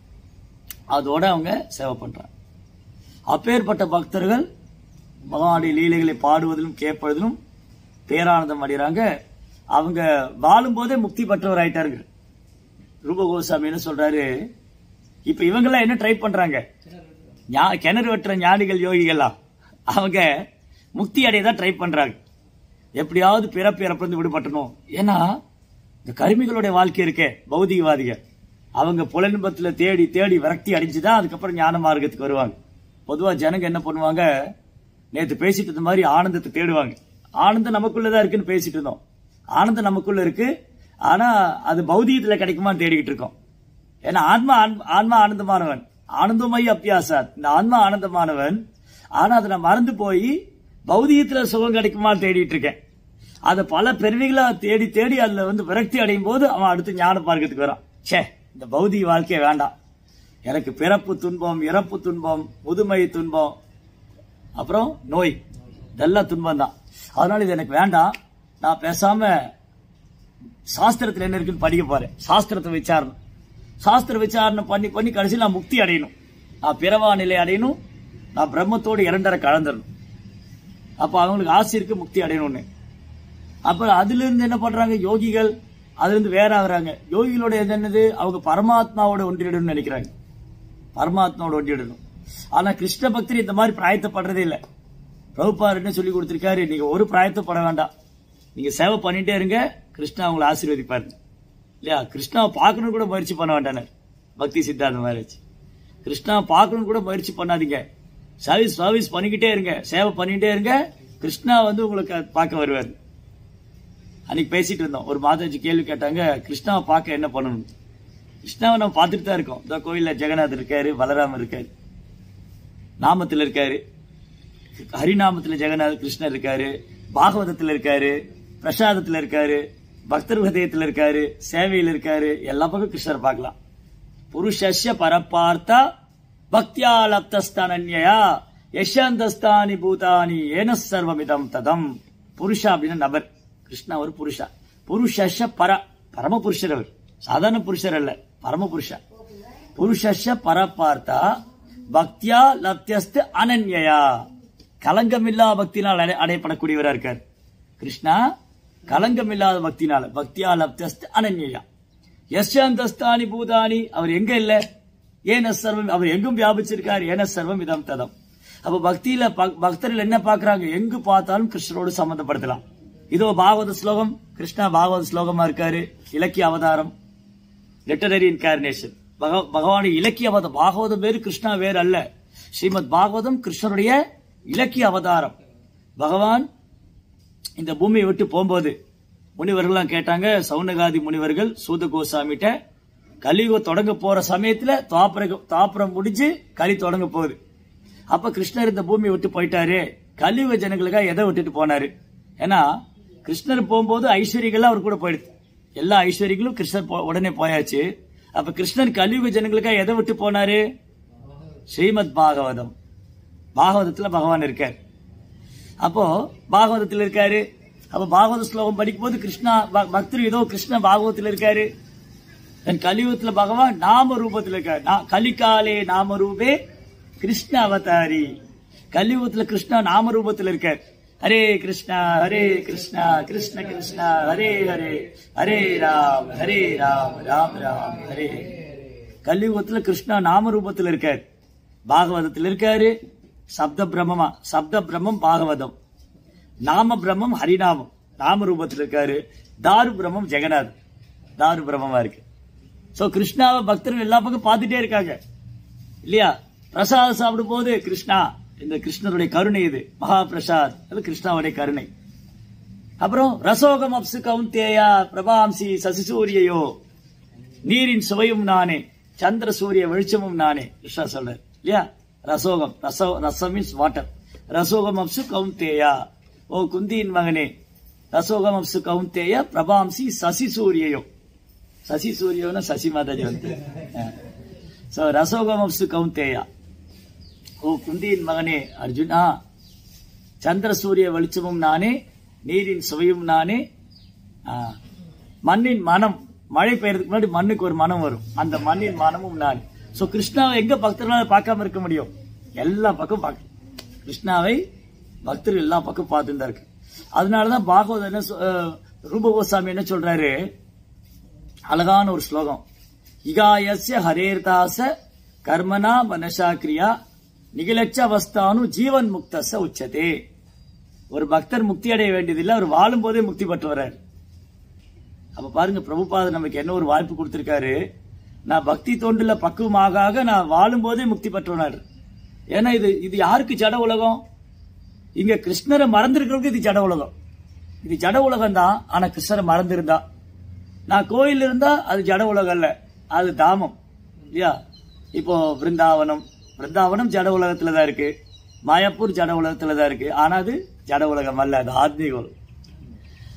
அதோட அவங்க சேவை பண்றாங்க அப்பேற்பட்ட பக்தர்கள் பகவானுடைய லீலைகளை பாடுவதிலும் கேட்பதிலும் பேரானந்தம் அடைகிறாங்க அவங்க வாழும்போதே முக்தி பெற்றவர் ஆயிட்டார்கள் ரூப கோசாமி என்ன சொல்றாரு இப்ப இவங்கெல்லாம் என்ன ட்ரை பண்றாங்க ஞா- கிணறு வெட்டுற ஞானிகள் யோகிகள்லாம் அவங்க முக்தி அடைய தான் ட்ரை பண்றாங்க எப்படியாவது பிறப்பு இறப்பிருந்து விடுபட்டணும் ஏன்னா இந்த கருமிகளுடைய வாழ்க்கை இருக்கே பௌதிகவாதிகள் அவங்க புலன்பத்துல தேடி தேடி விரக்தி அடைஞ்சுதான் அதுக்கப்புறம் ஞான மார்க்கத்துக்கு வருவாங்க பொதுவா ஜனங்க என்ன பண்ணுவாங்க நேத்து பேசிட்டு இருந்த மாதிரி ஆனந்தத்தை தேடுவாங்க ஆனந்தம் நமக்குள்ளதான் இருக்குன்னு பேசிட்டு இருந்தோம் ஆனந்தம் நமக்குள்ள இருக்கு ஆனா அது பௌதிகத்துல கிடைக்குமான்னு தேடிக்கிட்டு இருக்கோம் ஏன்னா ஆன்மா ஆன்ம- ஆன்மா ஆனந்தமானவன் ஆனந்தமய அப்பியாசாத் இந்த ஆன்மா ஆனந்தமானவன் ஆனா அதை நான் மறந்து போய் பௌதிகத்துல சுகம் கிடைக்குமான்னு தேடிட்டு இருக்கேன் அதை பல பிறவிகளா தேடி தேடி அதுல வந்து விரக்தி அடையும் போது அவன் அடுத்து ஞான பார்க்கறதுக்கு வரான் ச்சே இந்த பௌதிக வாழ்க்கையே வேண்டாம் எனக்கு பிறப்பு துன்பம் இறப்பு துன்பம் முதுமை துன்பம் அப்புறம் நோய் இதெல்லாம் துன்பம் தான் அதனால இது எனக்கு வேண்டாம் நான் பேசாம சாஸ்திரத்துல என்ன இருக்குன்னு படிக்க போறேன் சாஸ்திரத்தை விசாரணை சாஸ்திர விசாரணை பண்ணி பண்ணி கடைசியில் நான் முக்தி அடையணும் நான் பிறவா நிலை அடையணும் நான் பிரம்மத்தோடு இரண்டரை கலந்துடணும் அப்ப அவங்களுக்கு ஆசை இருக்கு முக்தி அடையணும்னு அப்ப அதுல இருந்து என்ன பண்றாங்க யோகிகள் அதுல இருந்து வேற ஆகுறாங்க யோகிகளோட இது என்னது அவங்க பரமாத்மாவோட ஒன்றிடணும்னு நினைக்கிறாங்க பரமாத்மாவோட ஒன்றிடணும் ஆனா கிருஷ்ண பக்தர் இந்த மாதிரி பிராயத்தப்படுறதே இல்லை பிரபுபார் என்ன சொல்லி கொடுத்திருக்காரு நீங்க ஒரு பிராயத்தப்பட வேண்டாம் நீங்க சேவை பண்ணிட்டே இருங்க கிருஷ்ணா உங்களை ஆசீர்வதிப்பாரு இல்லையா கிருஷ்ணாவை பார்க்கணும் கூட முயற்சி பண்ண வேண்டானார் பக்தி சித்தாந்த மாதிரி கிருஷ்ணாவை பார்க்கணும் கூட முயற்சி பண்ணாதீங்க சர்வீஸ் சர்வீஸ் பண்ணிக்கிட்டே இருங்க சேவை பண்ணிக்கிட்டே இருங்க கிருஷ்ணா வந்து உங்களுக்கு பார்க்க வருவார் அன்னைக்கு பேசிட்டு இருந்தோம் ஒரு மாதாஜி கேள்வி கேட்டாங்க கிருஷ்ணாவை பார்க்க என்ன பண்ணணும் கிருஷ்ணாவை நம்ம பார்த்துட்டு தான் இருக்கோம் இந்த கோயில்ல ஜெகநாத் இருக்காரு பலராமர் இருக்காரு நாமத்தில் இருக்காரு ஹரிநாமத்துல ஜெகநாத் கிருஷ்ணர் இருக்காரு பாகவதத்துல இருக்காரு பிரசாதத்துல இருக்காரு பக்தர் ஹதயத்துல இருக்காரு சேவையில் இருக்காரு எல்லா பக்கம் கிருஷ்ணர் பார்க்கலாம் புருஷஸ்ய பரப்பார்த்தா பக்தியா லப்தஸ்தானன்யா யஷந்தஸ்தானி பூதானி ஏன சர்வமிதம் ததம் புருஷா அப்படின்னா நபர் கிருஷ்ணா ஒரு புருஷா புருஷஸ்ய பர பரம புருஷர் அவர் சாதாரண புருஷர் அல்ல பரம புருஷா புருஷஸ்ய பரப்பார்த்தா பக்தியா லப்தியஸ்து அனன்யா கலங்கமில்லா பக்தினால் அடை- அடையப்படக்கூடியவரா இருக்கார் கிருஷ்ணா கலங்கமில்லாத பக்தினால பக்தியா லப்தியஸ்து அனன்யா யஸ்யந்தஸ்தானி பூதானி அவர் எங்க இல்ல ஏன சர்வம் அவர் எங்கும் வியாபிச்சிருக்கார் ஏன சர்வம் இதம் ததம் அப்ப பக்தியில பக்- பக்தர்கள் என்ன பாக்குறாங்க எங்கு பார்த்தாலும் கிருஷ்ணரோடு சம்பந்தப்படுத்தலாம் இதோ பாகவத ஸ்லோகம் கிருஷ்ணா பாகவத ஸ்லோகமா இருக்காரு இலக்கிய அவதாரம் லிட்டரரி இன்கார்னேஷன் பகவான் இலக்கிய அவதாரம் பாகவதம் வேறு கிருஷ்ணா வேறு அல்ல ஸ்ரீமத் பாகவதம் கிருஷ்ணருடைய இலக்கிய அவதாரம் பகவான் இந்த பூமியை விட்டு போகும்போது முனிவர்கள்லாம் கேட்டாங்க சவுனகாதி முனிவர்கள் சூத கோசாமிட்ட கலியுகம் தொடங்க போற சமயத்துல தாப்பர தாப்பரம் முடிஞ்சு கலி தொடங்க போகுது அப்ப கிருஷ்ணர் இந்த பூமியை விட்டு போயிட்டாரு கலியுக ஜனங்களுக்காக எதை விட்டுட்டு போனாரு ஏன்னா கிருஷ்ணர் போகும்போது ஐஸ்வர்யங்கள்லாம் அவர் கூட போயிடுது எல்லா ஐஸ்வர்யங்களும் கிருஷ்ணர் போ- உடனே போயாச்சு அப்ப கிருஷ்ணர் கலியுக ஜனங்களுக்காக எதை விட்டு போனாரு ஸ்ரீமத் பாகவதம் பாகவதத்துல பகவான் இருக்கார் அப்போ பாகவதத்தில் இருக்காரு அப்ப பாகவத ஸ்லோகம் படிக்கும்போது கிருஷ்ணா ப- பக்தர் ஏதோ கிருஷ்ண பாகவதத்தில் இருக்காரு தன் கலியுகத்துல பகவான் நாம ரூபத்தில் இருக்காரு நா- கலிகாலே நாம ரூபே கிருஷ்ண அவதாரி கலியுகத்துல கிருஷ்ணா நாம ரூபத்தில் இருக்கார் ஹரே கிருஷ்ணா ஹரே கிருஷ்ணா கிருஷ்ண கிருஷ்ணா ஹரே ஹரே ஹரே ராம் ஹரே ராம் ராம் ராம் ஹரே கலியுகத்துல கிருஷ்ணா நாம ரூபத்தில் இருக்கார் பாகவதத்தில் இருக்காரு சப்த பிரம்மமா சப்த பிரம்மம் பாகவதம் நாம பிரம்மம் ஹரிநாமம் நாம ரூபத்தில் இருக்காரு தாரு பிரம்மம் ஜெகநாத் தாரு பிரம்மமா இருக்கு சோ கிருஷ்ணாவை பக்தர்கள் எல்லா பக்கம் பார்த்துட்டே இருக்காங்க இல்லையா பிரசாதம் சாப்பிடும் போது கிருஷ்ணா இந்த கிருஷ்ணருடைய கருணை இது மகா பிரசாத் அது கிருஷ்ணாவுடைய கருணை அப்புறம் ரசோகம் அப்சு கவுந்தேயா பிரபாம்சி சசிசூரியையோ நீரின் சுவையும் நானே சந்திர சூரிய வெளிச்சமும் நானே கிருஷ்ணா சொல்றார் இல்லையா ரசோகம் ரசோ ரசம் மீன்ஸ் வாட்டர் ரசோகம் அப்சு கவுந்தேயா ஓ குந்தியின் மகனே ரசோகம் அப்சு கவுந்தேயா பிரபாம்சி சசி சூரியையோ சசி சூரியோன்னா சசி மாதாஜி வந்து சோ ரசோகம் அப்சு கவுந்தேயா ஓ குந்தியின் மகனே அர்ஜுனா சந்திர சூரிய வெளிச்சமும் நானே நீரின் சுவையும் நானே ஆ, மண்ணின் மனம் மழை பெய்யறதுக்கு முன்னாடி மண்ணுக்கு ஒரு மனம் வரும் அந்த மண்ணின் மனமும் நான் சோ கிருஷ்ணாவை எங்க பக்தர்களால பார்க்காம இருக்க முடியும் எல்லா பக்கம் பார்க்க கிருஷ்ணாவை பக்தர்கள் எல்லா பக்கம் பார்த்துட்டு தான் இருக்கு அதனாலதான் பாகவத என்ன சொ- அஹ், ரூப கோசாமி என்ன சொல்றாரு அழகான ஒரு ஸ்லோகம் இகாயஸ்ய ஹரேர்தாச கர்மனா மனசா கிரியா நிகிலட்ச அவஸ்தானு ஜீவன் முக்தச உச்சதே ஒரு பக்தர் முக்தி அடைய வேண்டியதில்லை அவர் வாழும் போதே முக்தி பெற்று வர்றாரு அப்ப பாருங்க பிரபுபாதர் நமக்கு என்ன ஒரு வாய்ப்பு கொடுத்திருக்காரு நான் பக்தி தொண்டுல பக்குவமாக ஆக நான் வாழும் போதே முக்தி பெற்றவனாரு ஏன்னா இது இது யாருக்கு ஜட உலகம் இங்க கிருஷ்ணரை மறந்திருக்கிறவங்க இது ஜட உலகம் இது ஜட உலகம் தான் ஆனா கிருஷ்ணரை மறந்திருந்தா நான் கோயில் இருந்தா அது ஜட உலகம் அல்ல அது தாமம் இல்லையா இப்போ பிருந்தாவனம் பிருந்தாவனம் ஜட உலகத்துல தான் இருக்கு மாயாப்பூர் ஜட உலகத்துல தான் இருக்கு ஆனா அது ஜட உலகம் அல்ல அது ஆத்மீக உலகம்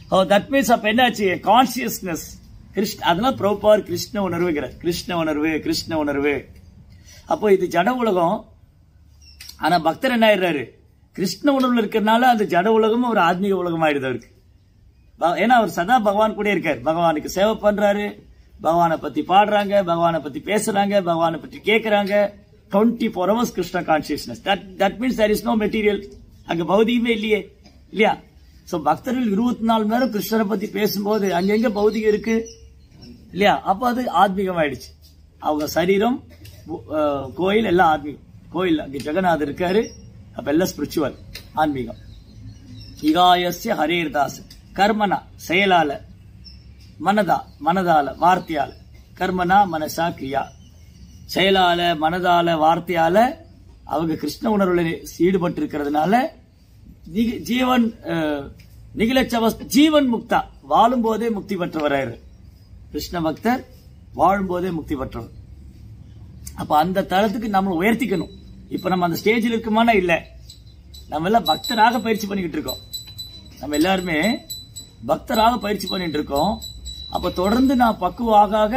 ஓ தட் மீன்ஸ் அப்ப என்னாச்சு கான்சியஸ்னஸ் கிருஷ்ண அதெல்லாம் ப்ரோப்பார் கிருஷ்ண உணர்வுங்கிற கிருஷ்ண உணர்வு கிருஷ்ண உணர்வு அப்போ இது ஜட உலகம் ஆனா பக்தர் என்ன ஆயிடுறாரு கிருஷ்ண உணர்வுல இருக்கிறதுனால அந்த ஜட உலகமும் ஒரு ஆத்மீக உலகம் ஆயிடுது அவருக்கு ப- ஏன்னா அவர் சதா பகவான் கூட இருக்கார் பகவானுக்கு சேவை பண்றாரு பகவானை பத்தி பாடுறாங்க பகவானை பத்தி பேசுறாங்க பகவானை பத்தி கேக்குறாங்க twenty four hours Krishna consciousness that that means there is no material அங்க பௌதிகமே இல்லையே இல்லையா சோ பக்தர்கள் இருபத்தி நாலு மணி நேரம் கிருஷ்ணரை பத்தி பேசும்போது அங்க எங்க பௌதிகம் இருக்கு இல்லையா அப்ப அது ஆத்மீகம் ஆயிடுச்சு அவங்க சரீரம் உ- அஹ், கோயில் எல்லாம் ஆத்மீகம் கோயில் அங்க ஜெகநாதர் இருக்காரு அப்ப எல்லாம் ஸ்பிரிச்சுவல் ஆன்மீகம் இகாயஸ்ய ஹரேர்தாஸ் கர்மனா செயலால மனதா மனதால வார்த்தையால கர்மனா மனசா கிரியா செயலால மனதால வார்த்தையால அவங்க கிருஷ்ண உணர்வுல ஈடுபட்டு இருக்கிறதுனால நிக- ஜீவன் அஹ், நிகிலச்சவ ஜீவன் முக்தா வாழும் போதே முக்தி பெற்றவராயிரு கிருஷ்ண பக்தர் வாழும் போதே முக்தி பெற்றவர் அப்ப அந்த தளத்துக்கு நம்ம உயர்த்திக்கணும் இப்ப நம்ம அந்த ஸ்டேஜில் இருக்குமானா இல்ல நம்ம எல்லாம் பக்தராக பயிற்சி பண்ணிக்கிட்டு இருக்கோம் நம்ம எல்லாருமே பக்தராக பயிற்சி பண்ணிட்டு இருக்கோம் அப்ப தொடர்ந்து நான் பக்குவ ஆக ஆக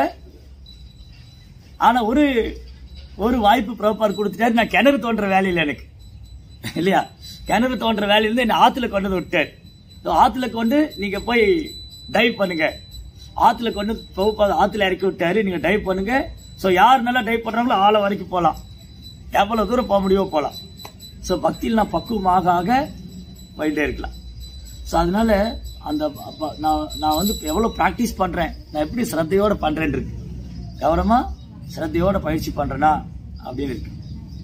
ஆனா ஒரு ஒரு வாய்ப்பு ப்ரோப்பார் கொடுத்துட்டாரு நான் கிணறு தோன்ற வேலையில் எனக்கு இல்லையா கிணறு தோன்ற வேலையிலிருந்து என்ன ஆத்துல கொண்டு வந்து விட்டார் So, ஆத்துல கொண்டு நீங்க போய் டைவ் பண்ணுங்க ஆத்துல கொண்டு பகுப்பாத ஆத்துல இறக்கி விட்டாரு நீங்க டைவ் பண்ணுங்க சோ யார் நல்லா டைவ் பண்றாங்களோ ஆழ வரைக்கும் போலாம் எவ்வளவு தூரம் போக முடியுமோ போலாம் சோ பக்தியில் நான் பக்குவமாக ஆக போயிட்டே இருக்கலாம் ஸோ அதனால அந்த அப்ப நான் நான் வந்து எவ்வளோ ப்ராக்டிஸ் பண்றேன் நான் எப்படி ஸ்ரத்தையோட பண்றேன் இருக்கு கவனமா ஸ்ரத்தையோட பயிற்சி பண்றேனா அப்படின்னு இருக்கு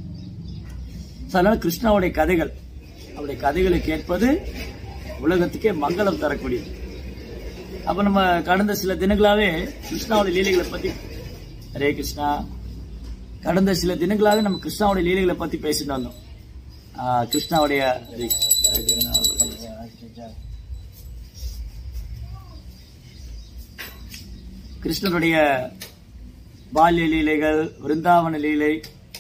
ஸோ அதனால கிருஷ்ணாவுடைய கதைகள் அவருடைய கதைகளை கேட்பது உலகத்துக்கே மங்களம் தரக்கூடியது அப்ப நம்ம கடந்த சில தினங்களாவே கிருஷ்ணாவுடைய லீலைகளை பத்தி ஹரே கிருஷ்ணா கடந்த சில தினங்களாவே நம்ம கிருஷ்ணாவுடைய லீலைகளை பத்தி பேசிட்டு வந்தோம் ஆஹ் கிருஷ்ணாவுடைய கிருஷ்ணனுடைய பால்ய லீலைகள் விருந்தாவன லீலை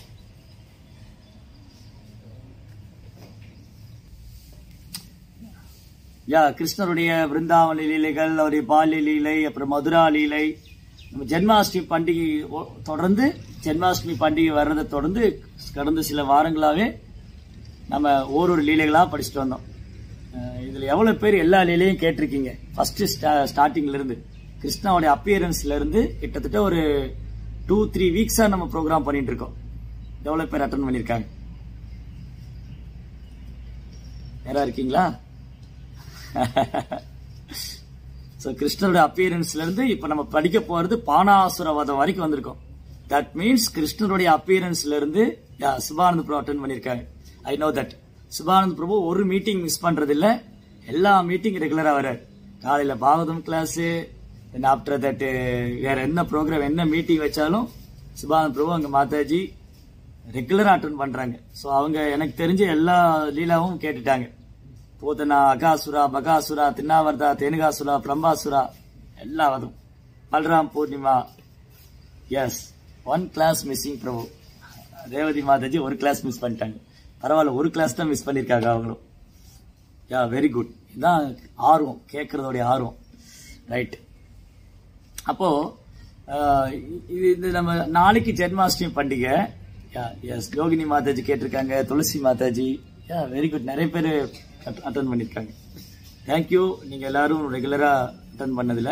யா கிருஷ்ணருடைய விருந்தாவன லீலைகள் அவருடைய பால்ய லீலை அப்புறம் மதுரா லீலை நம்ம ஜென்மாஷ்டமி பண்டிகை ஒ- தொடர்ந்து ஜென்மாஷ்டமி பண்டிகை வர்றதை தொடர்ந்து கடந்த சில வாரங்களாவே நம்ம ஓரொரு லீலைகளா படிச்சுட்டு வந்தோம் அஹ் இதுல எவ்வளவு பேர் எல்லா லீலையும் கேட்டிருக்கீங்க ஃபர்ஸ்ட் ஸ்டார்டிங்ல இருந்து கிருஷ்ணாவுடைய அப்பியரன்ஸ்ல இருந்து கிட்டத்தட்ட ஒரு டூ த்ரீ வீக்ஸா நம்ம ப்ரோக்ராம் பண்ணிட்டு இருக்கோம் எவ்வளவு பேர் அட்டன் பண்ணிருக்காங்க யாரா இருக்கீங்களா சோ கிருஷ்ணரோட அப்பியரன்ஸ்ல இருந்து இப்ப நம்ம படிக்க போறது பானாசுரவதம் வரைக்கும் வந்திருக்கோம் தட் மீன்ஸ் கிருஷ்ணருடைய அப்பியரன்ஸ்ல இருந்து யா, சுபானந்த் பிரபு அட்டன் பண்ணிருக்காங்க ஐ நோ தட் சுபானந்த் பிரபு ஒரு மீட்டிங் மிஸ் பண்றது இல்ல எல்லா மீட்டிங் ரெகுலரா வர்றாரு காலையில பாகவதம் கிளாஸ் ஆஃப்டர் தட் வேற என்ன ப்ரோக்ராம் என்ன மீட்டிங் வச்சாலும் சுபானந்த் பிரபு அங்க மாதாஜி ரெகுலரா அட்டன் பண்றாங்க சோ அவங்க எனக்கு தெரிஞ்ச எல்லா லீலாவும் கேட்டுட்டாங்க பூதனா அகாசுரா பகாசுரா தின்னாவர்தா தேனுகாசுரா பிரம்பாசுரா எல்லா வதும் Balram Purnima yes one class missing Prabhu Revathi Mataji ஒரு கிளாஸ் மிஸ் பண்ணிட்டாங்க பரவாயில்ல ஒரு கிளாஸ் தான் மிஸ் பண்ணிருக்காங்க அவங்களும் யா வெரி குட் இதுதான் ஆர்வம் கேட்கறதோடைய ஆர்வம் ரைட் அப்போ ஆஹ், இது இது நம்ம நாளைக்கு ஜென்மாஷ்டமி பண்டிகை எஸ் யோகினி மாதாஜி கேட்டிருக்காங்க Tulsi Mataji yeah very good நிறைய பேர் அட்டன் பண்ணிருக்காங்க தேங்க்யூ நீங்க எல்லாரும் ரெகுலரா அட்டன் பண்ணதுல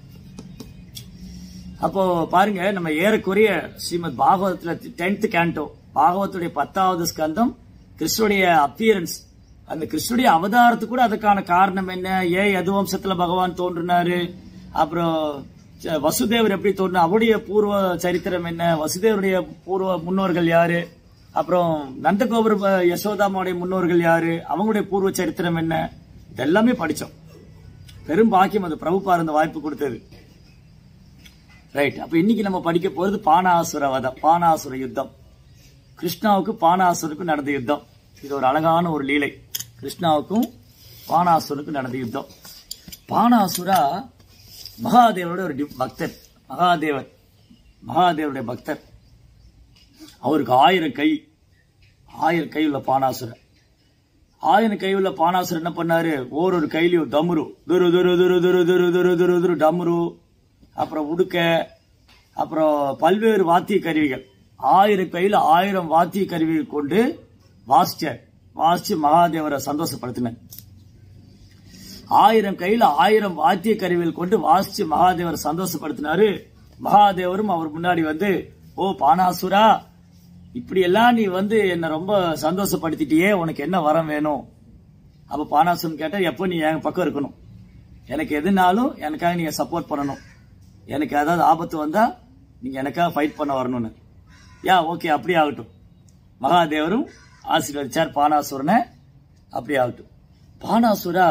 அப்போ பாருங்க நம்ம ஏறக்குறைய ஸ்ரீமத் பாகவதத்துல டென்த் கேண்டோ பாகவத்துடைய பத்தாவது ஸ்கந்தம் கிருஷ்ணனுடைய அப்பியரன்ஸ் அந்த கிருஷ்ணனுடைய அவதாரத்துக்கு கூட அதுக்கான காரணம் என்ன ஏன் யது வம்சத்துல பகவான் தோன்றினாரு அப்புறம் ச- வசுதேவர் எப்படி தோன்றின அவருடைய பூர்வ சரித்திரம் என்ன வசுதேவருடைய பூர்வ முன்னோர்கள் யாரு அப்புறம் நந்தகோபுர ப- யசோதாமாவுடைய முன்னோர்கள் யாரு அவங்களுடைய பூர்வ சரித்திரம் என்ன இதெல்லாமே படிச்சோம் பெரும் பாக்கியம் அது பிரபுபார் அந்த வாய்ப்பு கொடுத்தது ரைட் அப்ப இன்னைக்கு நம்ம படிக்க போறது பானாசுர வதம் பானாசுர யுத்தம் கிருஷ்ணாவுக்கு பானாசுருக்கும் நடந்த யுத்தம் இது ஒரு அழகான ஒரு லீலை கிருஷ்ணாவுக்கும் பானாசுரனுக்கும் நடந்த யுத்தம் பானாசுரா மகாதேவரோட ஒரு டி- பக்தர் மகாதேவர் மகாதேவருடைய பக்தர் அவருக்கு ஆயிரம் கை ஆயிரம் கை உள்ள பானாசுரன் ஆயிரம் கை உள்ள பானாசுரன் என்ன பண்ணாரு ஓரொரு கையிலையும் டமுரு துரு துரு துரு துரு துரு துரு துரு துரு டமுரு அப்புறம் உடுக்க அப்புறம் பல்வேறு வாத்திய கருவிகள் ஆயிரம் கையில ஆயிரம் வாத்திய கருவிகள் கொண்டு வாசிச்சார் வாசிச்சு மகாதேவரை சந்தோஷப்படுத்தினார் ஆயிரம் கையில ஆயிரம் வாத்திய கருவிகள் கொண்டு வாசிச்சு மகாதேவரை சந்தோஷப்படுத்தினாரு மகாதேவரும் அவர் முன்னாடி வந்து ஓ பானாசுரா இப்படி எல்லாம் நீ வந்து என்ன ரொம்ப சந்தோஷப்படுத்திட்டியே உனக்கு என்ன வரம் வேணும் அப்ப பானாசுரன் கேட்டா எப்போ நீ என் பக்கம் இருக்கணும் எனக்கு எதுனாலும் எனக்காக நீங்க சப்போர்ட் பண்ணணும் எனக்கு ஏதாவது ஆபத்து வந்தா நீங்க எனக்காக ஃபைட் பண்ண வரணும்னு யா ஓகே அப்படி ஆகட்டும் மகாதேவரும் ஆசீர்வதிச்சார் பானாசுரனை அப்படி ஆகட்டும் பானாசுரா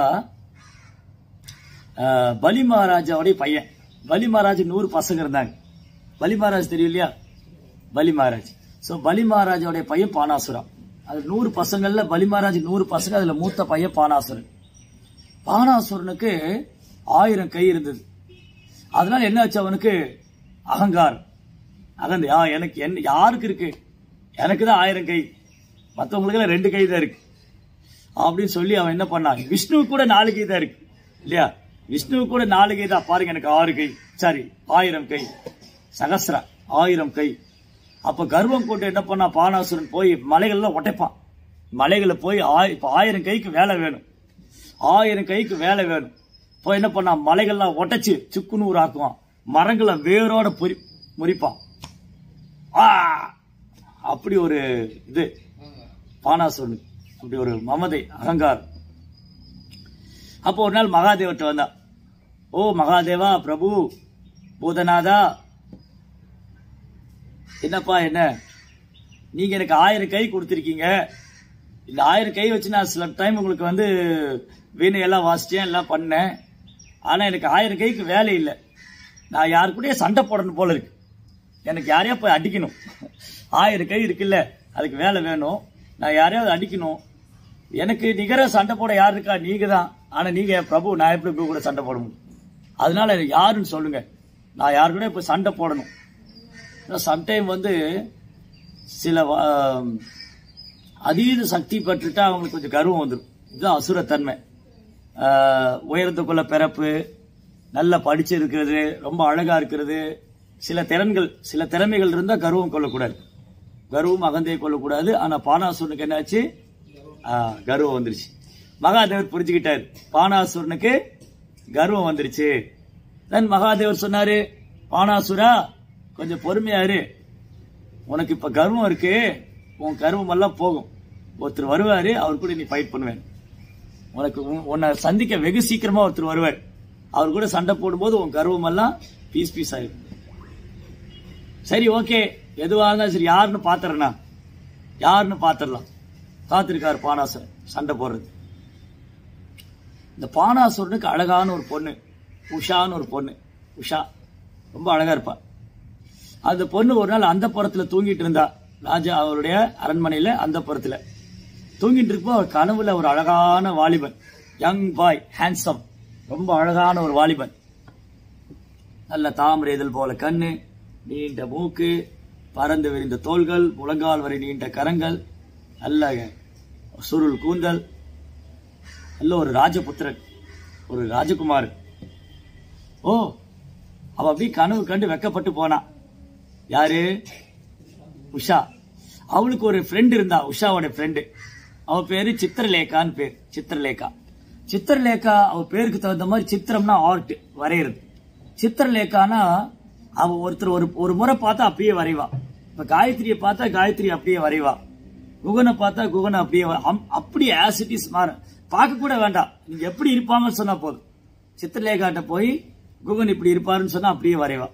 ஆஹ், பலி மகாராஜாவுடைய பையன் பலி மகாராஜ் நூறு பசங்க இருந்தாங்க பலி மகாராஜ் தெரியும் இல்லையா பலி மகாராஜ் ஸோ பலி மகாராஜாவுடைய பையன் பானாசுரா அது நூறு பசங்கள்ல பலி மகாராஜ் நூறு பசங்க அதுல மூத்த பையன் பானாசுரன் பானாசுரனுக்கு ஆயிரம் கை இருந்தது அதனால என்ன ஆச்சு அவனுக்கு அகங்காரம் அகந்த யா எனக்கு என்ன யாருக்கு இருக்கு எனக்கு தான் ஆயிரம் கை மற்றவங்களுக்கு ரெண்டு கை தான் இருக்கு அப்படின்னு சொல்லி அவன் என்ன பண்ணான் விஷ்ணு கூட நாலு கை தான் இருக்கு இல்லையா விஷ்ணு கூட நாலு கை தான் பாருங்க எனக்கு ஆறு கை சாரி ஆயிரம் கை சகஸ்ரா ஆயிரம் கை அப்ப கர்வம் கொண்டு என்ன பண்ணா பானாசுரன் போய் மலைகள்ல ஒட்டைப்பான் மலைகளை போய் ஆய்- இப்ப ஆயிரம் கைக்கு வேலை வேணும் ஆயிரம் கைக்கு வேலை வேணும் போய் என்ன பண்ணான் மலைகள்லாம் ஒட்டச்சு சுக்குநூறு ஆக்குவான் மரங்களை வேரோட பொறி முறிப்பான் ஆ! அப்படி ஒரு இது பானாசுரனுக்கு அப்படி ஒரு மமதை அகங்காரம் அப்போ ஒரு நாள் மகாதேவர்கிட்ட வந்தான் ஓ மகாதேவா பிரபு பூதநாதா என்னப்பா என்ன நீங்க எனக்கு ஆயிரம் கை கொடுத்துருக்கீங்க இந்த ஆயிரம் கை வச்சு நான் சில டைம் உங்களுக்கு வந்து வீணை எல்லாம் வாசிச்சேன் எல்லாம் பண்ணேன் ஆனா எனக்கு ஆயிரம் கைக்கு வேலை இல்லை நான் யாரு கூடயே சண்டை போடணும் போல இருக்கு எனக்கு யாரையா போய் அடிக்கணும் ஆயிரம் கை இருக்குல்ல அதுக்கு வேலை வேணும் நான் யாரையாவது அடிக்கணும் எனக்கு நிகர சண்டை போட யார் இருக்கா நீங்க தான் ஆனா நீங்க என் பிரபு நான் எப்படி உங்க கூட சண்டை போட முடியும் அதனால எனக்கு யாருன்னு சொல்லுங்க நான் யாரு கூட போய் சண்டை போடணும் சம்டைம் வந்து சில வா- அதீத சக்தி பெற்றுட்டா அவங்களுக்கு கொஞ்சம் கர்வம் வந்துடும் இதுதான் அசுரத்தன்மை ஆஹ் உயரத்துக்குள்ள பிறப்பு நல்லா படிச்சிருக்கிறது ரொம்ப அழகா இருக்கிறது சில திறன்கள் சில திறமைகள் இருந்தா கர்வம் கொள்ளக்கூடாது கர்வம் அகந்தையை கொள்ளக்கூடாது ஆனா பானாசுரனுக்கு என்னாச்சு ஆஹ் கர்வம் வந்துருச்சு மகாதேவர் புரிஞ்சுக்கிட்டாரு பானாசுரனுக்கு கர்வம் வந்துருச்சு தென் மகாதேவர் சொன்னாரு பானாசுரா கொஞ்சம் பொறுமையா இரு உனக்கு இப்ப கர்வம் இருக்கு உன் கர்வம் எல்லாம் போகும் ஒருத்தர் வருவாரு அவர் கூட நீ ஃபைட் பண்ணுவேன் உனக்கு உன்- உன்னை சந்திக்க வெகு சீக்கிரமா ஒருத்தர் வருவார் அவர் கூட சண்டை போடும்போது உன் கர்வம் எல்லாம் பீஸ் பீஸ் ஆயிடும் சரி ஓகே எதுவா இருந்தாலும் சரி யாருன்னு பாத்துறேண்ணா யாருன்னு பாத்துடலாம் காத்திருக்காரு பானாசுரன் சண்டை போடுறது இந்த பானாசுரனுக்கு அழகான ஒரு பொண்ணு உஷான்னு ஒரு பொண்ணு உஷா ரொம்ப அழகா இருப்பா அந்த பொண்ணு ஒரு நாள் அந்த புறத்துல தூங்கிட்டு இருந்தா ராஜா அவருடைய அரண்மனையில அந்த புறத்துல தூங்கிட்டு இருப்போ அவர் கனவுல ஒரு அழகான வாலிபன் யங் பாய் ஹேண்ட்ஸம் ரொம்ப அழகான ஒரு வாலிபன் நல்ல தாமரை இதழ் போல கண்ணு நீண்ட மூக்கு பறந்து விரிந்த தோள்கள் முழங்கால் வரை நீண்ட கரங்கள் நல்ல சுருள் கூந்தல் நல்ல ஒரு ராஜபுத்திரன் ஒரு ராஜகுமார் ஓ அவ அப்படியே கனவு கண்டு வெக்கப்பட்டு போனா யாரு உஷா அவளுக்கு ஒரு ஃப்ரெண்ட் இருந்தா உஷாவோட ஃப்ரெண்டு அவ பேரு சித்திரலேகான்னு பேர் சித்திரலேகா சித்திரலேகா அவ பேருக்கு தகுந்த மாதிரி சித்திரம்னா ஆர்ட் வரைகிறது சித்திரலேகானா அவ ஒருத்தர் ஒரு ஒரு முறை பார்த்தா அப்படியே வரைவா இப்ப காயத்ரியை பார்த்தா காயத்ரி அப்படியே வரைவா குகனை பார்த்தா குகனை அப்படியே வ- அம்- அப்படியே ஆசிட்டிஸ் மாற பார்க்க கூட வேண்டாம் நீங்க எப்படி இருப்பாங்கன்னு சொன்னா போதும் சித்திரலேகாட்ட போய் குகன் இப்படி இருப்பாருன்னு சொன்னா அப்படியே வரைவா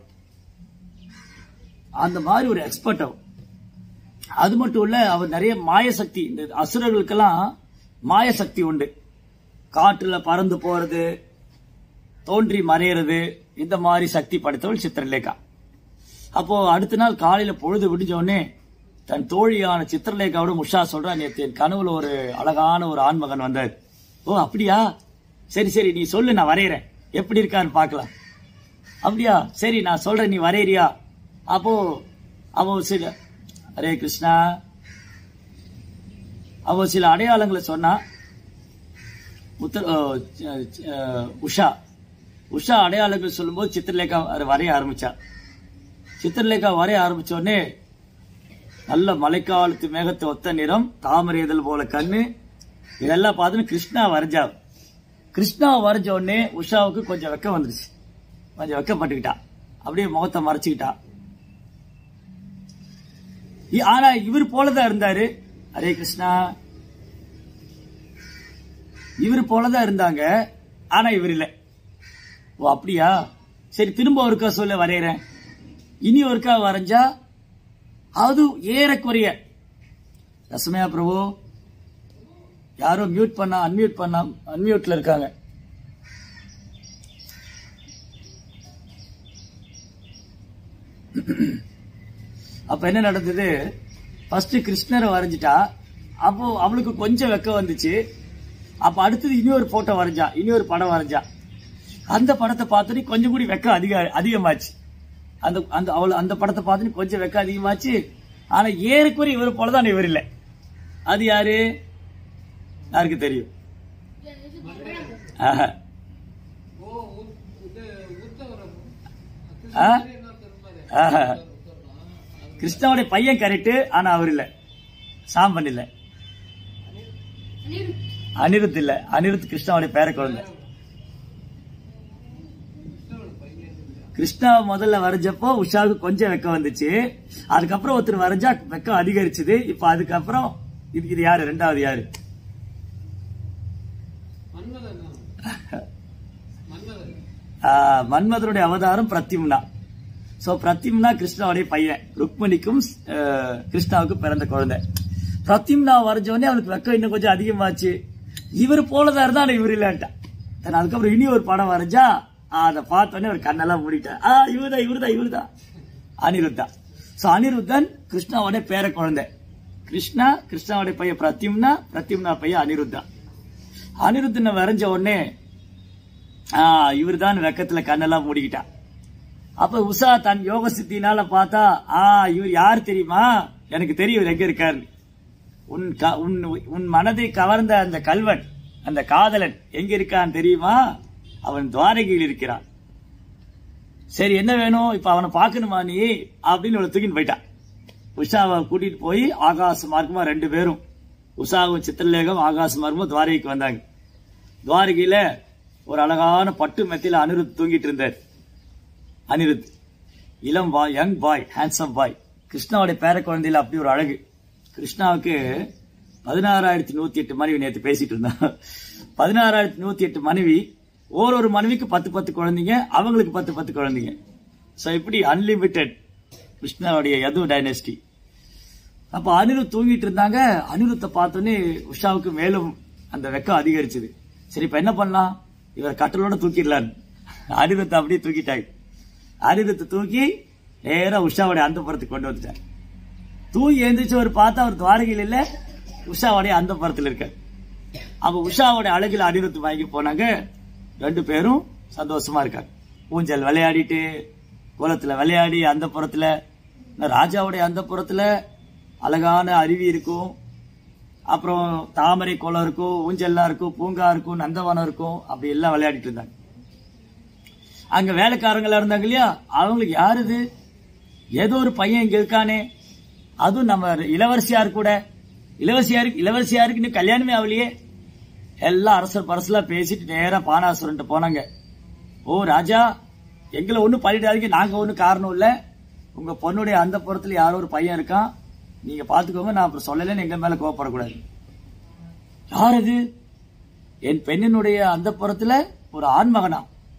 அந்த மாதிரி ஒரு எக்ஸ்பர்ட் அவர் அது மட்டும் இல்ல அவர் நிறைய மாய சக்தி இந்த அசுரர்களுக்கெல்லாம் மாய சக்தி உண்டு காற்றுல பறந்து போறது தோன்றி மறையிறது இந்த மாதிரி சக்தி படைத்தவள் சித்திரலேகா அப்போ அடுத்த நாள் காலையில பொழுது விடிஞ்ச உடனே தன் தோழியான சித்திரலேகாவோட முஷா சொல்றா நேத்து என் கனவுல ஒரு அழகான ஒரு ஆண்மகன் வந்தார் ஓ அப்படியா சரி சரி நீ சொல்லு நான் வரைகிறேன் எப்படி இருக்கான்னு பார்க்கலாம் அப்படியா சரி நான் சொல்றேன் நீ வரையறியா அப்போ அவ சில ஹரே கிருஷ்ணா அவ சில அடையாளங்களை சொன்னா உத்தர அஹ், அஹ், அஹ், உஷா உஷா அடையாளங்கள் சொல்லும்போது சித்திரலேகா அதை வரைய ஆரம்பிச்சா சித்திரலேகா வரைய ஆரம்பிச்ச உடனே நல்ல மழைக்காலத்து மேகத்தை ஒத்த நிறம் தாமரை இதழ் போல கண்ணு இதெல்லாம் பார்த்துன்னு கிருஷ்ணா வரைஞ்சா கிருஷ்ணா வரைஞ்ச உடனே உஷாவுக்கு கொஞ்சம் வெக்கம் வந்துருச்சு கொஞ்சம் வெக்கப்பட்டுக்கிட்டா அப்படியே முகத்தை மறைச்சுக்கிட்டா இ- ஆனா இவர் போலதான் இருந்தாரு ஹரே கிருஷ்ணா இவர் போலதான் இருந்தாங்க ஆனா இவர் இல்ல ஓ அப்படியா சரி திரும்ப ஒருக்கா சொல்ல வரையறேன் இனி ஒருக்கா வரைஞ்சா அது ஏறக்குறைய ரசமயா பிரபு யாரோ மியூட் பண்ணா அன்மியூட் பண்ணா அன்மியூட்ல இருக்காங்க அப்ப என்ன நடந்தது ஃபர்ஸ்ட் கிருஷ்ணரை வரைஞ்சிட்டா அப்போ அவளுக்கு கொஞ்சம் வெக்கம் வந்துச்சு அப்ப அடுத்தது இன்னொரு போட்டோ வரைஞ்சா இன்னொரு படம் வரைஞ்சா அந்த படத்தை பார்த்துட்டு கொஞ்சம் கூடி வெக்கம் அதிக அதிகமாச்சு அந்த அந்த அவள் அந்த படத்தை பார்த்துட்டு கொஞ்சம் வெக்கம் அதிகமாச்சு ஆனா ஏறக்குறைய இவர் போலதான் இவர் இல்லை அது யாரு யாருக்கு தெரியும் ஆஹா. ஆ? ஆஹா. கிருஷ்ணாவுடைய பையன் கரெக்ட் ஆனா அவர் இல்ல சாம்பன் இல்ல அனிருத் இல்ல அனிருத் கிருஷ்ணாவுடைய பேர குழந்தை கிருஷ்ணா முதல்ல வரைஞ்சப்போ உஷாவுக்கு கொஞ்சம் வெக்கம் வந்துச்சு அதுக்கப்புறம் ஒருத்தர் வரைஞ்சா வெக்கம் அதிகரிச்சது இப்ப அதுக்கப்புறம் இது இது யாரு ரெண்டாவது யாரு ஆ, மன்மதனுடைய அவதாரம் பிரத்யும்னா சோ பிரத்யும்னா கிருஷ்ணாவுடைய பையன் ருக்மணிக்கும் அஹ், கிருஷ்ணாவுக்கும் பிறந்த குழந்தை பிரத்யும்னா வரைஞ்ச உடனே அவனுக்கு வெக்கம் இன்னும் கொஞ்சம் அதிகமாச்சு இவர் போலதான் இருந்தா ஆனா இவர் இல்லன்ட்டான் தன் அதுக்கப்புறம் இனி ஒரு படம் வரைஞ்சா ஆ, அதை பார்த்த உடனே அவர் கண்ணெல்லாம் மூடிட்டார் ஆ இவர்தான் இவர்தான் இவர்தான் அனிருத்தா சோ அனிருத்தன் கிருஷ்ணாவுடைய பேர குழந்தை கிருஷ்ணா கிருஷ்ணாவுடைய பையன் பிரத்யும்னா பிரத்யும்னா பையன் அனிருத்தா அனிருத்தனை வரைஞ்ச உடனே இவர் தான் வெக்கத்துல கண்ணெல்லாம் மூடிக்கிட்டான் அப்ப உஷா தன் யோக சித்தினால பார்த்தா ஆ இவர் யார் தெரியுமா எனக்கு தெரியும் இவர் எங்க இருக்காரு உன் க- உன் உன் மனதை கவர்ந்த அந்த கல்வன் அந்த காதலன் எங்க இருக்கான் தெரியுமா அவன் துவாரகையில் இருக்கிறான் சரி என்ன வேணும் இப்ப அவனை பார்க்கணுமா நீ அப்படின்னு இவளை தூக்கின்னு போயிட்டான் உஷாவை கூட்டிட்டு போய் ஆகாச மார்க்கமா ரெண்டு பேரும் உஷாவும் சித்திரலேகம் ஆகாச மார்க்கமா துவாரகைக்கு வந்தாங்க துவாரகையில ஒரு அழகான பட்டு மெத்தையில அனிருத் தூங்கிட்டு இருந்தார் அனிருத் இளம் பாய் யங் பாய் ஹேண்ட்ஸம் பாய் கிருஷ்ணாவுடைய பேர குழந்தையில அப்படி ஒரு அழகு கிருஷ்ணாவுக்கு பதினாறாயிரத்தி நூத்தி எட்டு மனைவி நேத்து பேசிட்டு இருந்தான் பதினாறாயிரத்தி நூத்தி எட்டு மனைவி ஒரு மனைவிக்கு பத்து பத்து குழந்தைங்க அவங்களுக்கு பத்து பத்து குழந்தைங்க சோ இப்படி அன்லிமிட்டெட் கிருஷ்ணாவுடைய யது டைனஸ்டி அப்ப அனிருத் தூங்கிட்டு இருந்தாங்க அனிருத்தை பார்த்தோன்னே உஷாவுக்கு மேலும் அந்த வெக்கம் அதிகரிச்சது சரி இப்ப என்ன பண்ணலாம் இவர் கட்டலோட தூக்கிடலாம் அனிருத்தை அப்படியே தூக்கிட்டாங்க அனிருத்தை தூக்கி நேரா உஷாவுடைய அந்த புறத்துக்கு கொண்டு வந்துட்டார் தூங்கி எழுந்திரிச்சு ஒரு பார்த்தா அவர் துவாரகையில் இல்ல உஷாவுடைய அந்த புறத்துல இருக்கார் அப்ப உஷாவுடைய அழகில் அனிருத் வாங்கி போனாங்க ரெண்டு பேரும் சந்தோஷமா இருக்காங்க ஊஞ்சல் விளையாடிட்டு குளத்துல விளையாடி அந்த புறத்துல ராஜாவுடைய அந்த புறத்துல அழகான அருவி இருக்கும் அப்புறம் தாமரை குளம் இருக்கும் ஊஞ்சல்லாம் இருக்கும் பூங்கா இருக்கும் நந்தவனம் இருக்கும் அப்படி எல்லாம் விளையாடிட்டு இருந்தாங்க அங்க வேலைக்காரங்களா இருந்தாங்க இல்லையா அவங்களுக்கு யாரு இது ஏதோ ஒரு பையன் இங்க இருக்கானே அதுவும் நம்ம இளவரசியார் கூட இளவரசியாருக்கு இளவரசியாருக்கு இன்னும் கல்யாணமே ஆகலையே எல்லாம் அரசர் பரசலா பேசிட்டு நேரா பானாசுரன்ட்ட போனாங்க ஓ ராஜா எங்களை ஒண்ணும் பண்ணிடாதீங்க நாங்க ஒண்ணும் காரணம் இல்ல உங்க பொண்ணுடைய அந்த புறத்துல யாரோ ஒரு பையன் இருக்கான் நீங்க பாத்துக்கோங்க நான் அப்புறம் சொல்லலைன்னு எங்க மேல கோவப்படக்கூடாது யார் அது என் பெண்ணினுடைய அந்த புறத்துல ஒரு ஆண்மகனா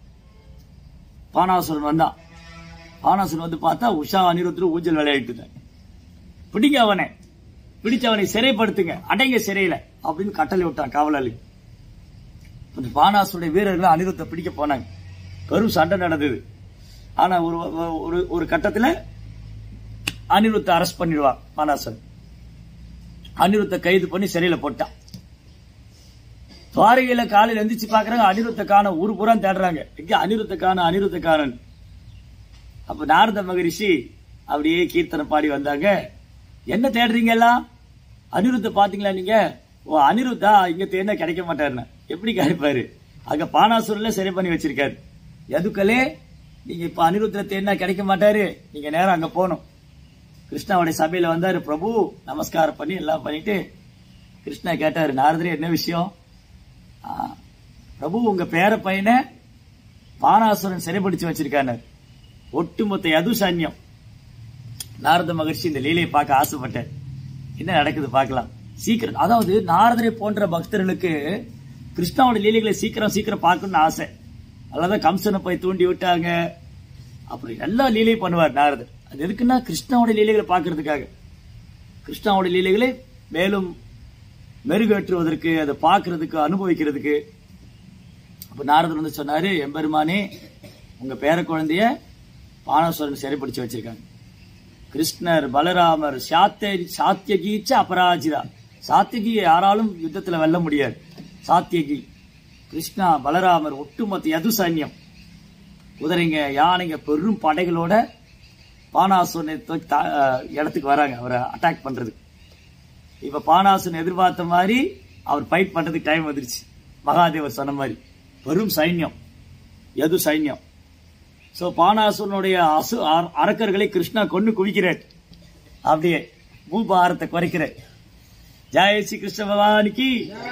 பானாசுரன் வந்தான் பானாசுரன் வந்து பார்த்தா உஷா அனிருத்தர் ஊஞ்சல் விளையாடிட்டு இருந்தாங்க பிடிங்க அவனை பிடிச்சவனை சிறைப்படுத்துங்க அடைங்க சிறையில அப்படின்னு கட்டளை விட்டான் காவலாளி அந்த பானாசுடைய வீரர்கள் அனிருத்தை பிடிக்க போனாங்க பெரும் சண்டை நடந்தது ஆனா ஒரு ஒரு ஒரு கட்டத்துல அனிருத்தை அரெஸ்ட் பண்ணிடுவான் பானாசன் அனிருத்தை கைது பண்ணி சிறையில போட்டான் துவாரகையில காலையில எந்திரிச்சு பாக்குறாங்க அனிருத்த காண ஊரு பூரா தேடுறாங்க எங்க அனிருத்த காண அனிருத்த காணன் அப்ப நாரத மகரிஷி அப்படியே கீர்த்தனை பாடி வந்தாங்க என்ன தேடுறீங்க எல்லாம் அனிருத்த பாத்தீங்களா நீங்க ஓ அனிருத்தா இங்க தேடினா கிடைக்க மாட்டாருன்னு எப்படி காமிப்பாரு அங்க பானாசுரன்ல சரி பண்ணி வச்சிருக்காரு எதுக்கலே நீங்க இப்ப அனிருத்திரத்தை என்ன கிடைக்க மாட்டாரு நீங்க நேரம் அங்க போகணும் கிருஷ்ணாவுடைய சபையில வந்தாரு பிரபு நமஸ்காரம் பண்ணி எல்லாம் பண்ணிட்டு கிருஷ்ணா கேட்டாரு நாரதரே என்ன விஷயம் "ஆ, பிரபு உங்க பேர பையனை பானாசுரன் சிறைப்பிடிச்சு வச்சிருக்காரு ஒட்டுமொத்த யது சைன்யம் நாரத மகர்ஷி இந்த லீலையை பார்க்க ஆசைப்பட்டார் என்ன நடக்குது பார்க்கலாம் சீக்கிரம் அதாவது நாரதரை போன்ற பக்தர்களுக்கு கிருஷ்ணாவோட லீலைகளை சீக்கிரம் சீக்கிரம் பார்க்கணும்னு ஆசை அதான் கம்சனை போய் தூண்டி விட்டாங்க அப்படி எல்லா லீலையும் பண்ணுவார் நாரதர் அது எதுக்குன்னா கிருஷ்ணாவோட லீலைகளை பார்க்கறதுக்காக கிருஷ்ணாவோட லீலைகளை மேலும் மெருகேற்றுவதற்கு அதை பார்க்கறதுக்கு அனுபவிக்கிறதுக்கு அப்ப நாரதர் வந்து சொன்னாரு எம்பெருமானே உங்க பேர குழந்தைய பானஸ்வரன் சிறைப்பிடிச்சு வச்சிருக்காங்க கிருஷ்ணர் பலராமர் சாத்திய சாத்தியகீச்ச அபராஜிதா சாத்தியகியை யாராலும் யுத்தத்துல வெல்ல முடியாது சாத்தியகி கிருஷ்ணா பலராமர் ஒட்டுமொத்த யது சைன்யம் குதிரைங்க யானைங்க பெரும் படைகளோட பானாசுரனை தூக்கி தா- அஹ் இடத்துக்கு வராங்க அவரை அட்டாக் பண்றதுக்கு இப்ப பானாசுரன் எதிர்பார்த்த மாதிரி அவர் ஃபைட் பண்றதுக்கு டைம் வந்துருச்சு மகாதேவர் சொன்ன மாதிரி பெரும் சைன்யம் யது சைன்யம் சோ பானாசுரனுடைய அசு அர- அரக்கர்களை கிருஷ்ணா கொண்டு குவிக்கிறார் அப்படியே பூபாரத்தை குறைக்கிறார் ஜெய ஸ்ரீ கிருஷ்ண பகவானுக்கு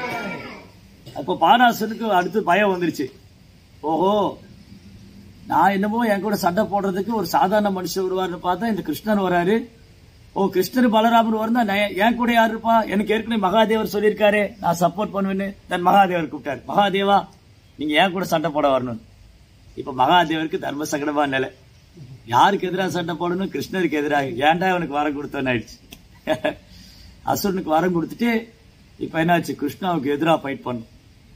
அப்போ பானாசுரனுக்கு அடுத்து பயம் வந்துருச்சு ஓஹோ நான் என்னமோ என் கூட சண்டை போடுறதுக்கு ஒரு சாதாரண மனுஷன் வருவார்னு பார்த்தா இந்த கிருஷ்ணர் வராரு ஓ கிருஷ்ணர் பலராமர் வரந்தா நான் என் கூட யார் இருப்பா எனக்கு ஏற்கனவே மகாதேவர் சொல்லியிருக்காரு நான் சப்போர்ட் பண்ணுவேன்னு தன் மகாதேவர் கூப்பிட்டாரு மகாதேவா நீங்க ஏன் கூட சண்டை போட வரணும் இப்ப மகாதேவருக்கு தர்ம சங்கடமா நிலை யாருக்கு எதிராக சண்டை போடணும் கிருஷ்ணருக்கு எதிராக ஏன்டா அவனுக்கு வரம் கொடுத்தோன்னு ஆயிடுச்சு அசுரனுக்கு வரம் கொடுத்துட்டு இப்ப என்னாச்சு கிருஷ்ணாவுக்கு எதிராக ஃபைட் பண்ணும்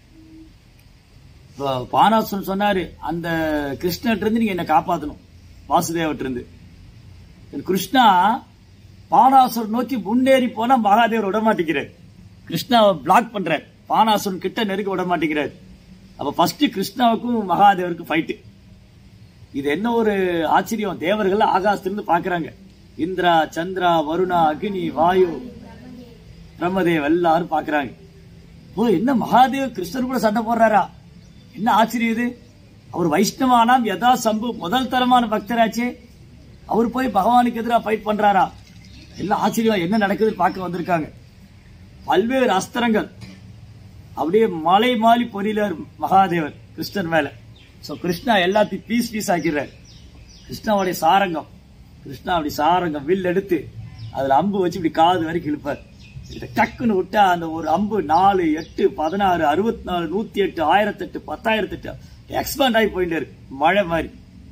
இப்போ பானாசுரன் சொன்னாரு அந்த கிருஷ்ணர்ட்ட இருந்து நீங்க என்ன காப்பாத்தணும் வாசுதேவர்ட்ட இருந்து கிருஷ்ணா பானாசுரன் நோக்கி முன்னேறி போனா மகாதேவர் விட மாட்டேங்கிறார் கிருஷ்ணாவை பிளாக் பண்றார் பானாசுரன் கிட்ட நெருக்க விட மாட்டேங்கிறார் அப்ப ஃபர்ஸ்ட் கிருஷ்ணாவுக்கும் மகாதேவருக்கும் ஃபைட்டு இது என்ன ஒரு ஆச்சரியம் தேவர்கள் ஆகாசத்திலிருந்து பாக்குறாங்க இந்திரா சந்திரா வருணா அக்னி வாயு பிரம்மதேவ் எல்லாரும் பாக்குறாங்க ஓ என்ன மகாதேவ் கிருஷ்ணர் கூட சண்டை போடுறாரா என்ன ஆச்சரியம் இது அவர் வைஷ்ணவானாம் யதா சம்பு முதல் தரமான பக்தராச்சே அவர் போய் பகவானுக்கு எதிராக ஃபைட் பண்றாரா எல்லாம் ஆச்சரியம் என்ன நடக்குதுன்னு பார்க்க வந்திருக்காங்க பல்வேறு அஸ்திரங்கள் அப்படியே மலை மாலி பொரியலர் மகாதேவர் கிருஷ்ணன் மேல சோ கிருஷ்ணா எல்லாத்தையும் பீஸ் பீஸ் ஆக்கிடுறாரு கிருஷ்ணாவுடைய சாரங்கம் கிருஷ்ணா அப்படி சாரங்கம் வில் எடுத்து அதுல அம்பு வச்சு இப்படி காது வரைக்கும் இழுப்பார் இதை டக்குன்னு விட்டா அந்த ஒரு அம்பு நாலு எட்டு பதினாறு அறுபத்தி நாலு நூத்தி எட்டு ஆயிரத்தி எட்டு பத்தாயிரத்தி எட்டு எக்ஸ்பேண்ட் ஆகி போயிட்டு இருக்கு மழை மாதிரி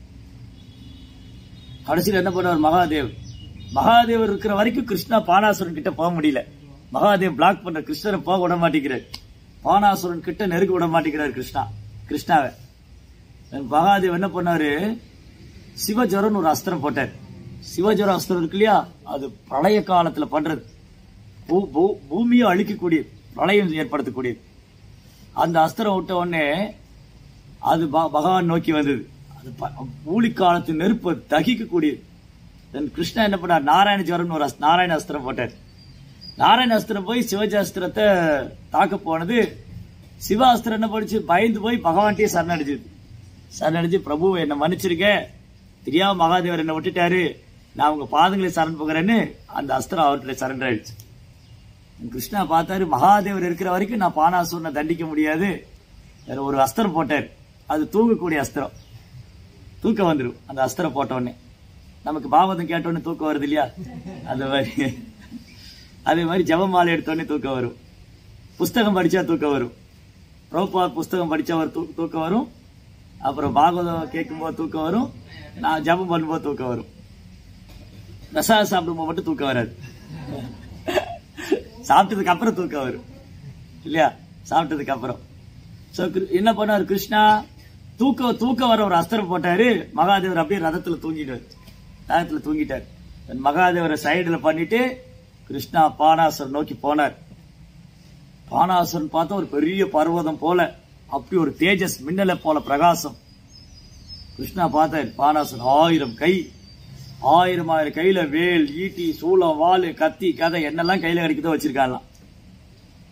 கடைசியில் என்ன பண்ணுவார் மகாதேவ் மகாதேவர் இருக்கிற வரைக்கும் கிருஷ்ணா பானாசுரன் கிட்ட போக முடியல மகாதேவ் பிளாக் பண்ற கிருஷ்ணரை போக விட மாட்டேங்கிறார் பானாசுரன் கிட்ட நெருக்க விட மாட்டேங்கிறார் கிருஷ்ணா கிருஷ்ணாவை மகாதேவ் என்ன பண்ணாரு சிவஜரன் ஒரு அஸ்திரம் போட்டார் சிவஜர அஸ்திரம் இருக்கு இல்லையா அது பிரளய காலத்துல பண்றது பூ- பூ- பூமியை அழிக்கக்கூடியது பிரளயம் ஏற்படுத்தக்கூடியது அந்த அஸ்திரம் விட்ட உடனே அது ப- பகவான் நோக்கி வந்தது அது ப- ஊழி காலத்து நெருப்பு அது தகிக்கக்கூடியது தென் கிருஷ்ணா என்ன பண்ணார் நாராயண ஜவரம்னு ஒரு அஸ்- நாராயண அஸ்திரம் போட்டார் நாராயண அஸ்திரம் போய் சிவஜ அஸ்திரத்தை தாக்க போனது சிவ அஸ்திரம் என்ன படிச்சு பயந்து போய் பகவான்கிட்டயே சரணடைஞ்சது சரணடைஞ்சு பிரபு என்னை மன்னிச்சிருக்க தெரியாம மகாதேவர் என்னை விட்டுட்டாரு நான் உங்க பாதங்களை சரண் போகிறேன்னு அந்த அஸ்திரம் அவர்கிட்ட சரண்டர் ஆயிடுச்சு கிருஷ்ணா பார்த்தாரு மகாதேவர் இருக்கிற வரைக்கும் நான் பானாசுரனை தண்டிக்க முடியாது வேற ஒரு அஸ்திரம் போட்டார் அது தூங்கக்கூடிய அஸ்திரம் தூக்கம் வந்துடும் அந்த அஸ்திரம் போட்ட உடனே நமக்கு பாவதம் கேட்ட உடனே தூக்கம் வருது இல்லையா அந்த மாதிரி அதே மாதிரி ஜபமாலை எடுத்த உடனே தூக்கம் வரும் புஸ்தகம் படிச்சா தூக்கம் வரும் பிரபுபா புஸ்தகம் படிச்சா ஒரு தூ- தூக்கம் வரும் அப்புறம் பாகவதம் கேட்கும்போது தூக்கம் வரும் நான் ஜபம் பண்ணும்போது தூக்கம் வரும் பிரசாதம் சாப்பிடும்போது மட்டும் தூக்கம் வராது சாப்பிட்டதுக்கு அப்புறம் தூக்கம் வரும் இல்லையா சாப்பிட்டதுக்கு அப்புறம் சோ என்ன பண்ணாரு கிருஷ்ணா தூக்க தூக்க வர ஒரு அஸ்திரம் போட்டாரு மகாதேவர் அப்படியே ரதத்துல தூங்கிட்டார் ரதத்துல தூங்கிட்டார் தன் மகாதேவரை சைடுல பண்ணிட்டு கிருஷ்ணா பானாசுரன் நோக்கி போனார் பானாசுரன் பார்த்தா ஒரு பெரிய பர்வதம் போல அப்படி ஒரு தேஜஸ் மின்னலை போல பிரகாசம் கிருஷ்ணா பார்த்தார் பானாசுரன் ஆயிரம் கை ஆயிரம் ஆயிரம் கையில வேல் ஈட்டி சூளம் வாள் கத்தி கதை என்னெல்லாம் கையில கிடைக்குதோ வச்சிருக்காங்களாம்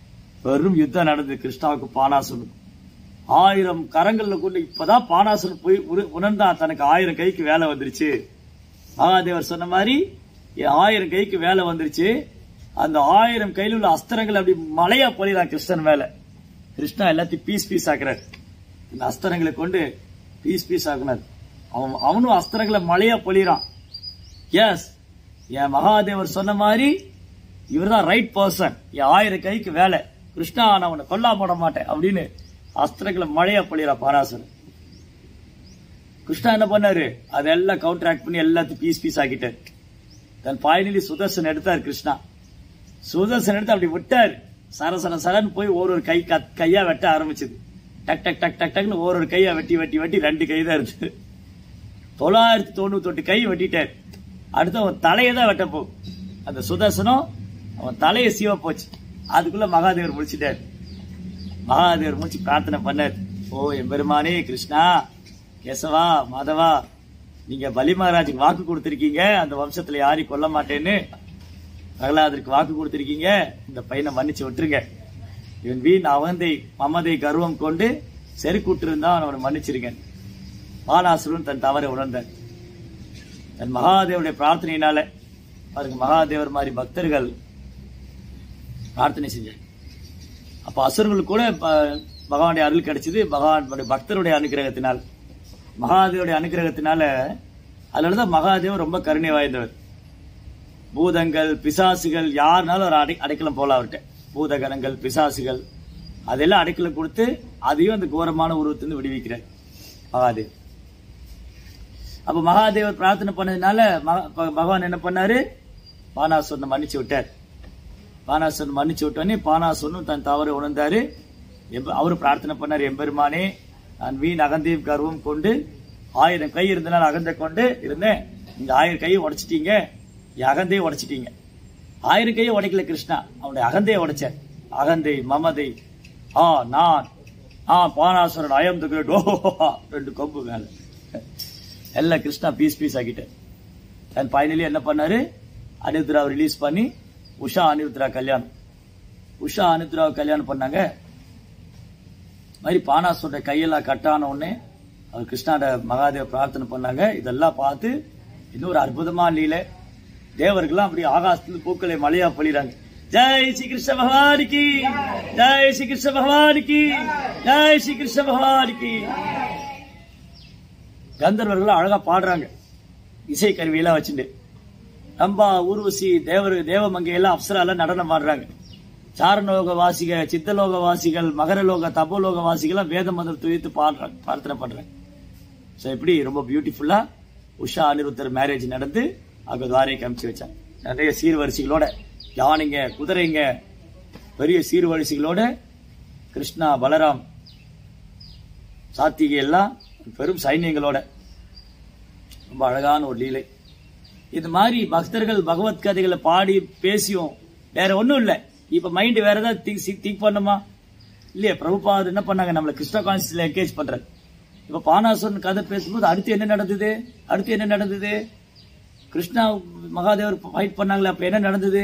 வெறும் யுத்தம் நடந்தது கிருஷ்ணாவுக்கு பானாசுரனுக்கும் ஆயிரம் கரங்கள்ல கொண்டு இப்பதான் பானாசுரன் போய் உரு- உணர்ந்தா தனக்கு ஆயிரம் கைக்கு வேலை வந்துருச்சு மகாதேவர் சொன்ன மாதிரி என் ஆயிரம் கைக்கு வேலை வந்துருச்சு அந்த ஆயிரம் கையில் உள்ள அஸ்திரங்கள் அப்படி மலையா பொழிதான் கிருஷ்ணன் மேல கிருஷ்ணா எல்லாத்தையும் பீஸ் பீஸ் ஆக்குறாரு இந்த அஸ்திரங்களை கொண்டு பீஸ் பீஸ் ஆக்குனார் அவன் அவனும் அஸ்திரங்களை மலையா பொழிறான் எஸ் என் மகாதேவர் சொன்ன மாதிரி இவர்தான் ரைட் பர்சன் என் ஆயிரம் கைக்கு வேலை கிருஷ்ணா நான் உன்னை கொல்லாம போட மாட்டேன் அப்படின்னு அஸ்திரங்களை மழையா பொழியறா பாராசர் கிருஷ்ணா என்ன பண்ணாரு அதெல்லாம் கவுண்டராக்ட் பண்ணி எல்லாத்தையும் பீஸ் பீஸ் ஆக்கிட்டாரு தன் ஃபைனலி சுதர்சன் எடுத்தார் கிருஷ்ணா சுதர்சன் எடுத்து அப்படி விட்டார் சரசர சரன்னு போய் ஒரு ஒரு கை கத்- கையா வெட்ட ஆரம்பிச்சது டக் டக் டக் டக் டக்னு ஒரு ஒரு கையா வெட்டி வெட்டி வெட்டி ரெண்டு கை தான் இருந்தது தொள்ளாயிரத்தி தொண்ணூத்தெட்டு கை வெட்டிட்டார் அடுத்து அவன் தலையை தான் வெட்ட போ அந்த சுதர்சனம் அவன் தலையை சீவ போச்சு அதுக்குள்ள மகாதேவர் முடிச்சிட்டார் மகாதேவர் முடிச்சு பிரார்த்தனை பண்ணார் ஓ எம்பெருமானே கிருஷ்ணா கேசவா மாதவா நீங்க பலி மகாராஜுக்கு வாக்கு கொடுத்திருக்கீங்க அந்த வம்சத்துல யாரையும் கொல்ல மாட்டேன்னு பிரகலாதருக்கு வாக்கு கொடுத்திருக்கீங்க இந்த பையனை மன்னிச்சு விட்டுருங்க இவன் வீண் அவந்தை மமதை கர்வம் கொண்டு செருக்கூட்டு இருந்தா அவனை மன்னிச்சிருங்க பாலாசுரன் தன் தவறை உணர்ந்தார் தன் மகாதேவருடைய பிரார்த்தனையினால பாருங்க மகாதேவர் மாதிரி பக்தர்கள் பிரார்த்தனை செஞ்சார் அப்ப அசுரங்களுக்கு கூட ப- பகவானுடைய அருள் கிடைச்சது பகவானுடைய பக்தருடைய அனுகிரகத்தினால் மகாதேவருடைய அனுகிரகத்தினால அதனாலதான் மகாதேவர் ரொம்ப கருணை வாய்ந்தவர் பூதங்கள் பிசாசுகள் யாருனாலும் ஒரு அடை அடைக்கலம் போல அவர்கிட்ட பூதகணங்கள் பிசாசுகள் அதெல்லாம் அடைக்கலம் கொடுத்து அதையும் அந்த கோரமான உருவத்திலிருந்து விடுவிக்கிறார் மகாதேவ் அப்ப மகாதேவர் பிரார்த்தனை பண்ணதுனால மகா- ப- பகவான் என்ன பண்ணாரு பானாசுரனை மன்னிச்சு விட்டார் பானாசுரன் மன்னிச்சு விட்டோன்னே பானாசுரனும் தன் தவறை உணர்ந்தாரு எம்ப- அவரு பிரார்த்தனை பண்ணார் எம்பெருமானே நான் வீண் அகந்தையும் கர்வம் கொண்டு ஆயிரம் கை இருந்தனால் அகந்தை கொண்டு இருந்தேன் இந்த ஆயிரம் கையை உடைச்சிட்டீங்க என் அகந்தையை உடைச்சிட்டீங்க ஆயிரம் கையை உடைக்கல கிருஷ்ணா அவனுடைய அகந்தையை உடைச்சார் அகந்தை மமதை ஆ நான் ஆ பானாசுரன் அயம் த கிரேட் ஓ ரெண்டு கொம்பு மேல எல்லாம் கிருஷ்ணா பீஸ் பீஸ் ஆக்கிட்டார் அண்ட் ஃபைனலி என்ன பண்ணாரு அனிருத்ராவை ரிலீஸ் பண்ணி உஷா அனிருத்ரா கல்யாணம் உஷா அனிருத்ராவை கல்யாணம் பண்ணாங்க மாதிரி பானாசுரோட கையெல்லாம் கட்டான உடனே அவர் கிருஷ்ணாட மகாதேவ பிரார்த்தனை பண்ணாங்க இதெல்லாம் பார்த்து இன்னொரு அற்புதமான லீலை தேவர்கள்லாம் அப்படி ஆகாசத்துல பூக்களை மலையா பொழிறாங்க ஜெய் ஸ்ரீ கிருஷ்ண பகவானுக்கு ஜெய் ஸ்ரீ கிருஷ்ண பகவானுக்கு ஜெய் ஸ்ரீ கிருஷ்ண பகவானுக்கு கந்தர்வர்கள் அழகா பாடுறாங்க இசை கருவியெல்லாம் வச்சுட்டு ரம்பா ஊர்வசி தேவர் தேவமங்கையெல்லாம் அப்சரால நடனம் ஆடுறாங்க சாரலோக வாசிக சித்தலோக வாசிகள் மகரலோக தபோலோக வாசிகள் வேத மதம் துவித்து பாடுறாங்க பிரார்த்தனை பண்றாங்க ஸோ இப்படி ரொம்ப பியூட்டிஃபுல்லா உஷா அனிருத்தர் மேரேஜ் நடந்து அவங்க துவாரைக்கு அமுச்சு வச்சாங்க நிறைய சீர்வரிசைகளோட யானைங்க குதிரைங்க பெரிய சீர்வரிசைகளோட கிருஷ்ணா பலராம் சாத்திகை எல்லாம் பெரும் சைன்யங்களோட ரொம்ப அழகான ஒரு லீலை இது மாதிரி பக்தர்கள் பகவத் கதைகளை பாடி பேசியும் வேற ஒண்ணும் இல்ல இப்ப மைண்ட் வேற ஏதாவது திங்க் திங்க் பண்ணுமா இல்லையா பிரபுபாதர் என்ன பண்ணாங்க நம்மள கிருஷ்ண கான்சியஸ்ல என்கேஜ் பண்றாரு இப்ப பானாசுரன் கதை பேசும்போது அடுத்து என்ன நடந்தது அடுத்து என்ன நடந்தது கிருஷ்ணா மகாதேவர் ஃபைட் பண்ணாங்களே அப்ப என்ன நடந்தது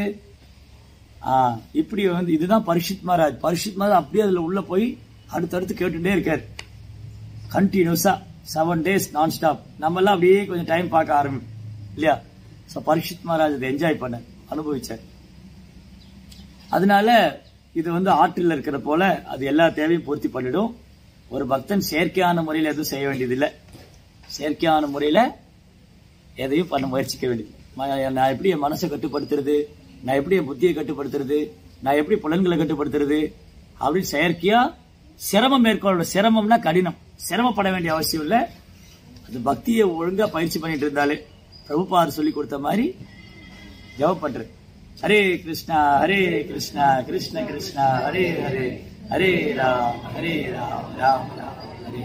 ஆ இப்படி வந்து இதுதான் பரிஷித் மகாராஜ் பரிஷித் மகாராஜ் அப்படியே அதுல உள்ள போய் அடுத்தடுத்து கேட்டுட்டே இருக்காரு கண்டினியூஸா செவன் டேஸ் நான் ஸ்டாப் நம்ம எல்லாம் அப்படியே கொஞ்சம் டைம் பார்க்க ஆரம்பிப்போம் இல்லையா ஸோ பரிஷித் மகாராஜ் அதை என்ஜாய் பண்ண அனுபவிச்சார் அதனால இது வந்து ஆற்றில் இருக்கிற போல அது எல்லா தேவையும் பூர்த்தி பண்ணிடும் ஒரு பக்தன் செயற்கையான முறையில் எதுவும் செய்ய வேண்டியதில்லை செயற்கையான முறையில எதையும் பண்ண முயற்சிக்க வேண்டியது ம- நான் எப்படி என் மனசை கட்டுப்படுத்துறது நான் எப்படி என் புத்தியை கட்டுப்படுத்துறது நான் எப்படி புலன்களை கட்டுப்படுத்துறது அப்படின்னு செயற்கையா சிரமம் மேற்கொள்ள சிரமம்னா கடினம் சிரமப்பட வேண்டிய அவசியம் இல்லை அது பக்தியை ஒழுங்கா பயிற்சி பண்ணிட்டு இருந்தாலே பிரபுபார் சொல்லி கொடுத்த மாதிரி ஜெபம் பண்றது ஹரே கிருஷ்ணா ஹரே கிருஷ்ணா கிருஷ்ண கிருஷ்ணா ஹரே ஹரே ஹரே ராம் ஹரே ராம் ராம் ராம் ஹரே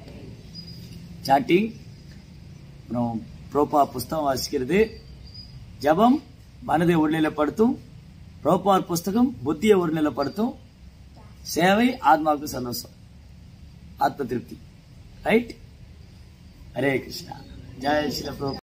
சாட்டிங் அப்புறம் புரோபா புஸ்தகம் வாசிக்கிறது ஜபம் மனதை ஒருநிலைப்படுத்தும் புரோபார் புஸ்தகம் புத்தியை ஒருநிலைப்படுத்தும் சேவை ஆத்மாவுக்கு சந்தோஷம் ஆத்ம திருப்தி ரைட் ஹரே கிருஷ்ணா ஜெய் ஸ்ரீ பிரபு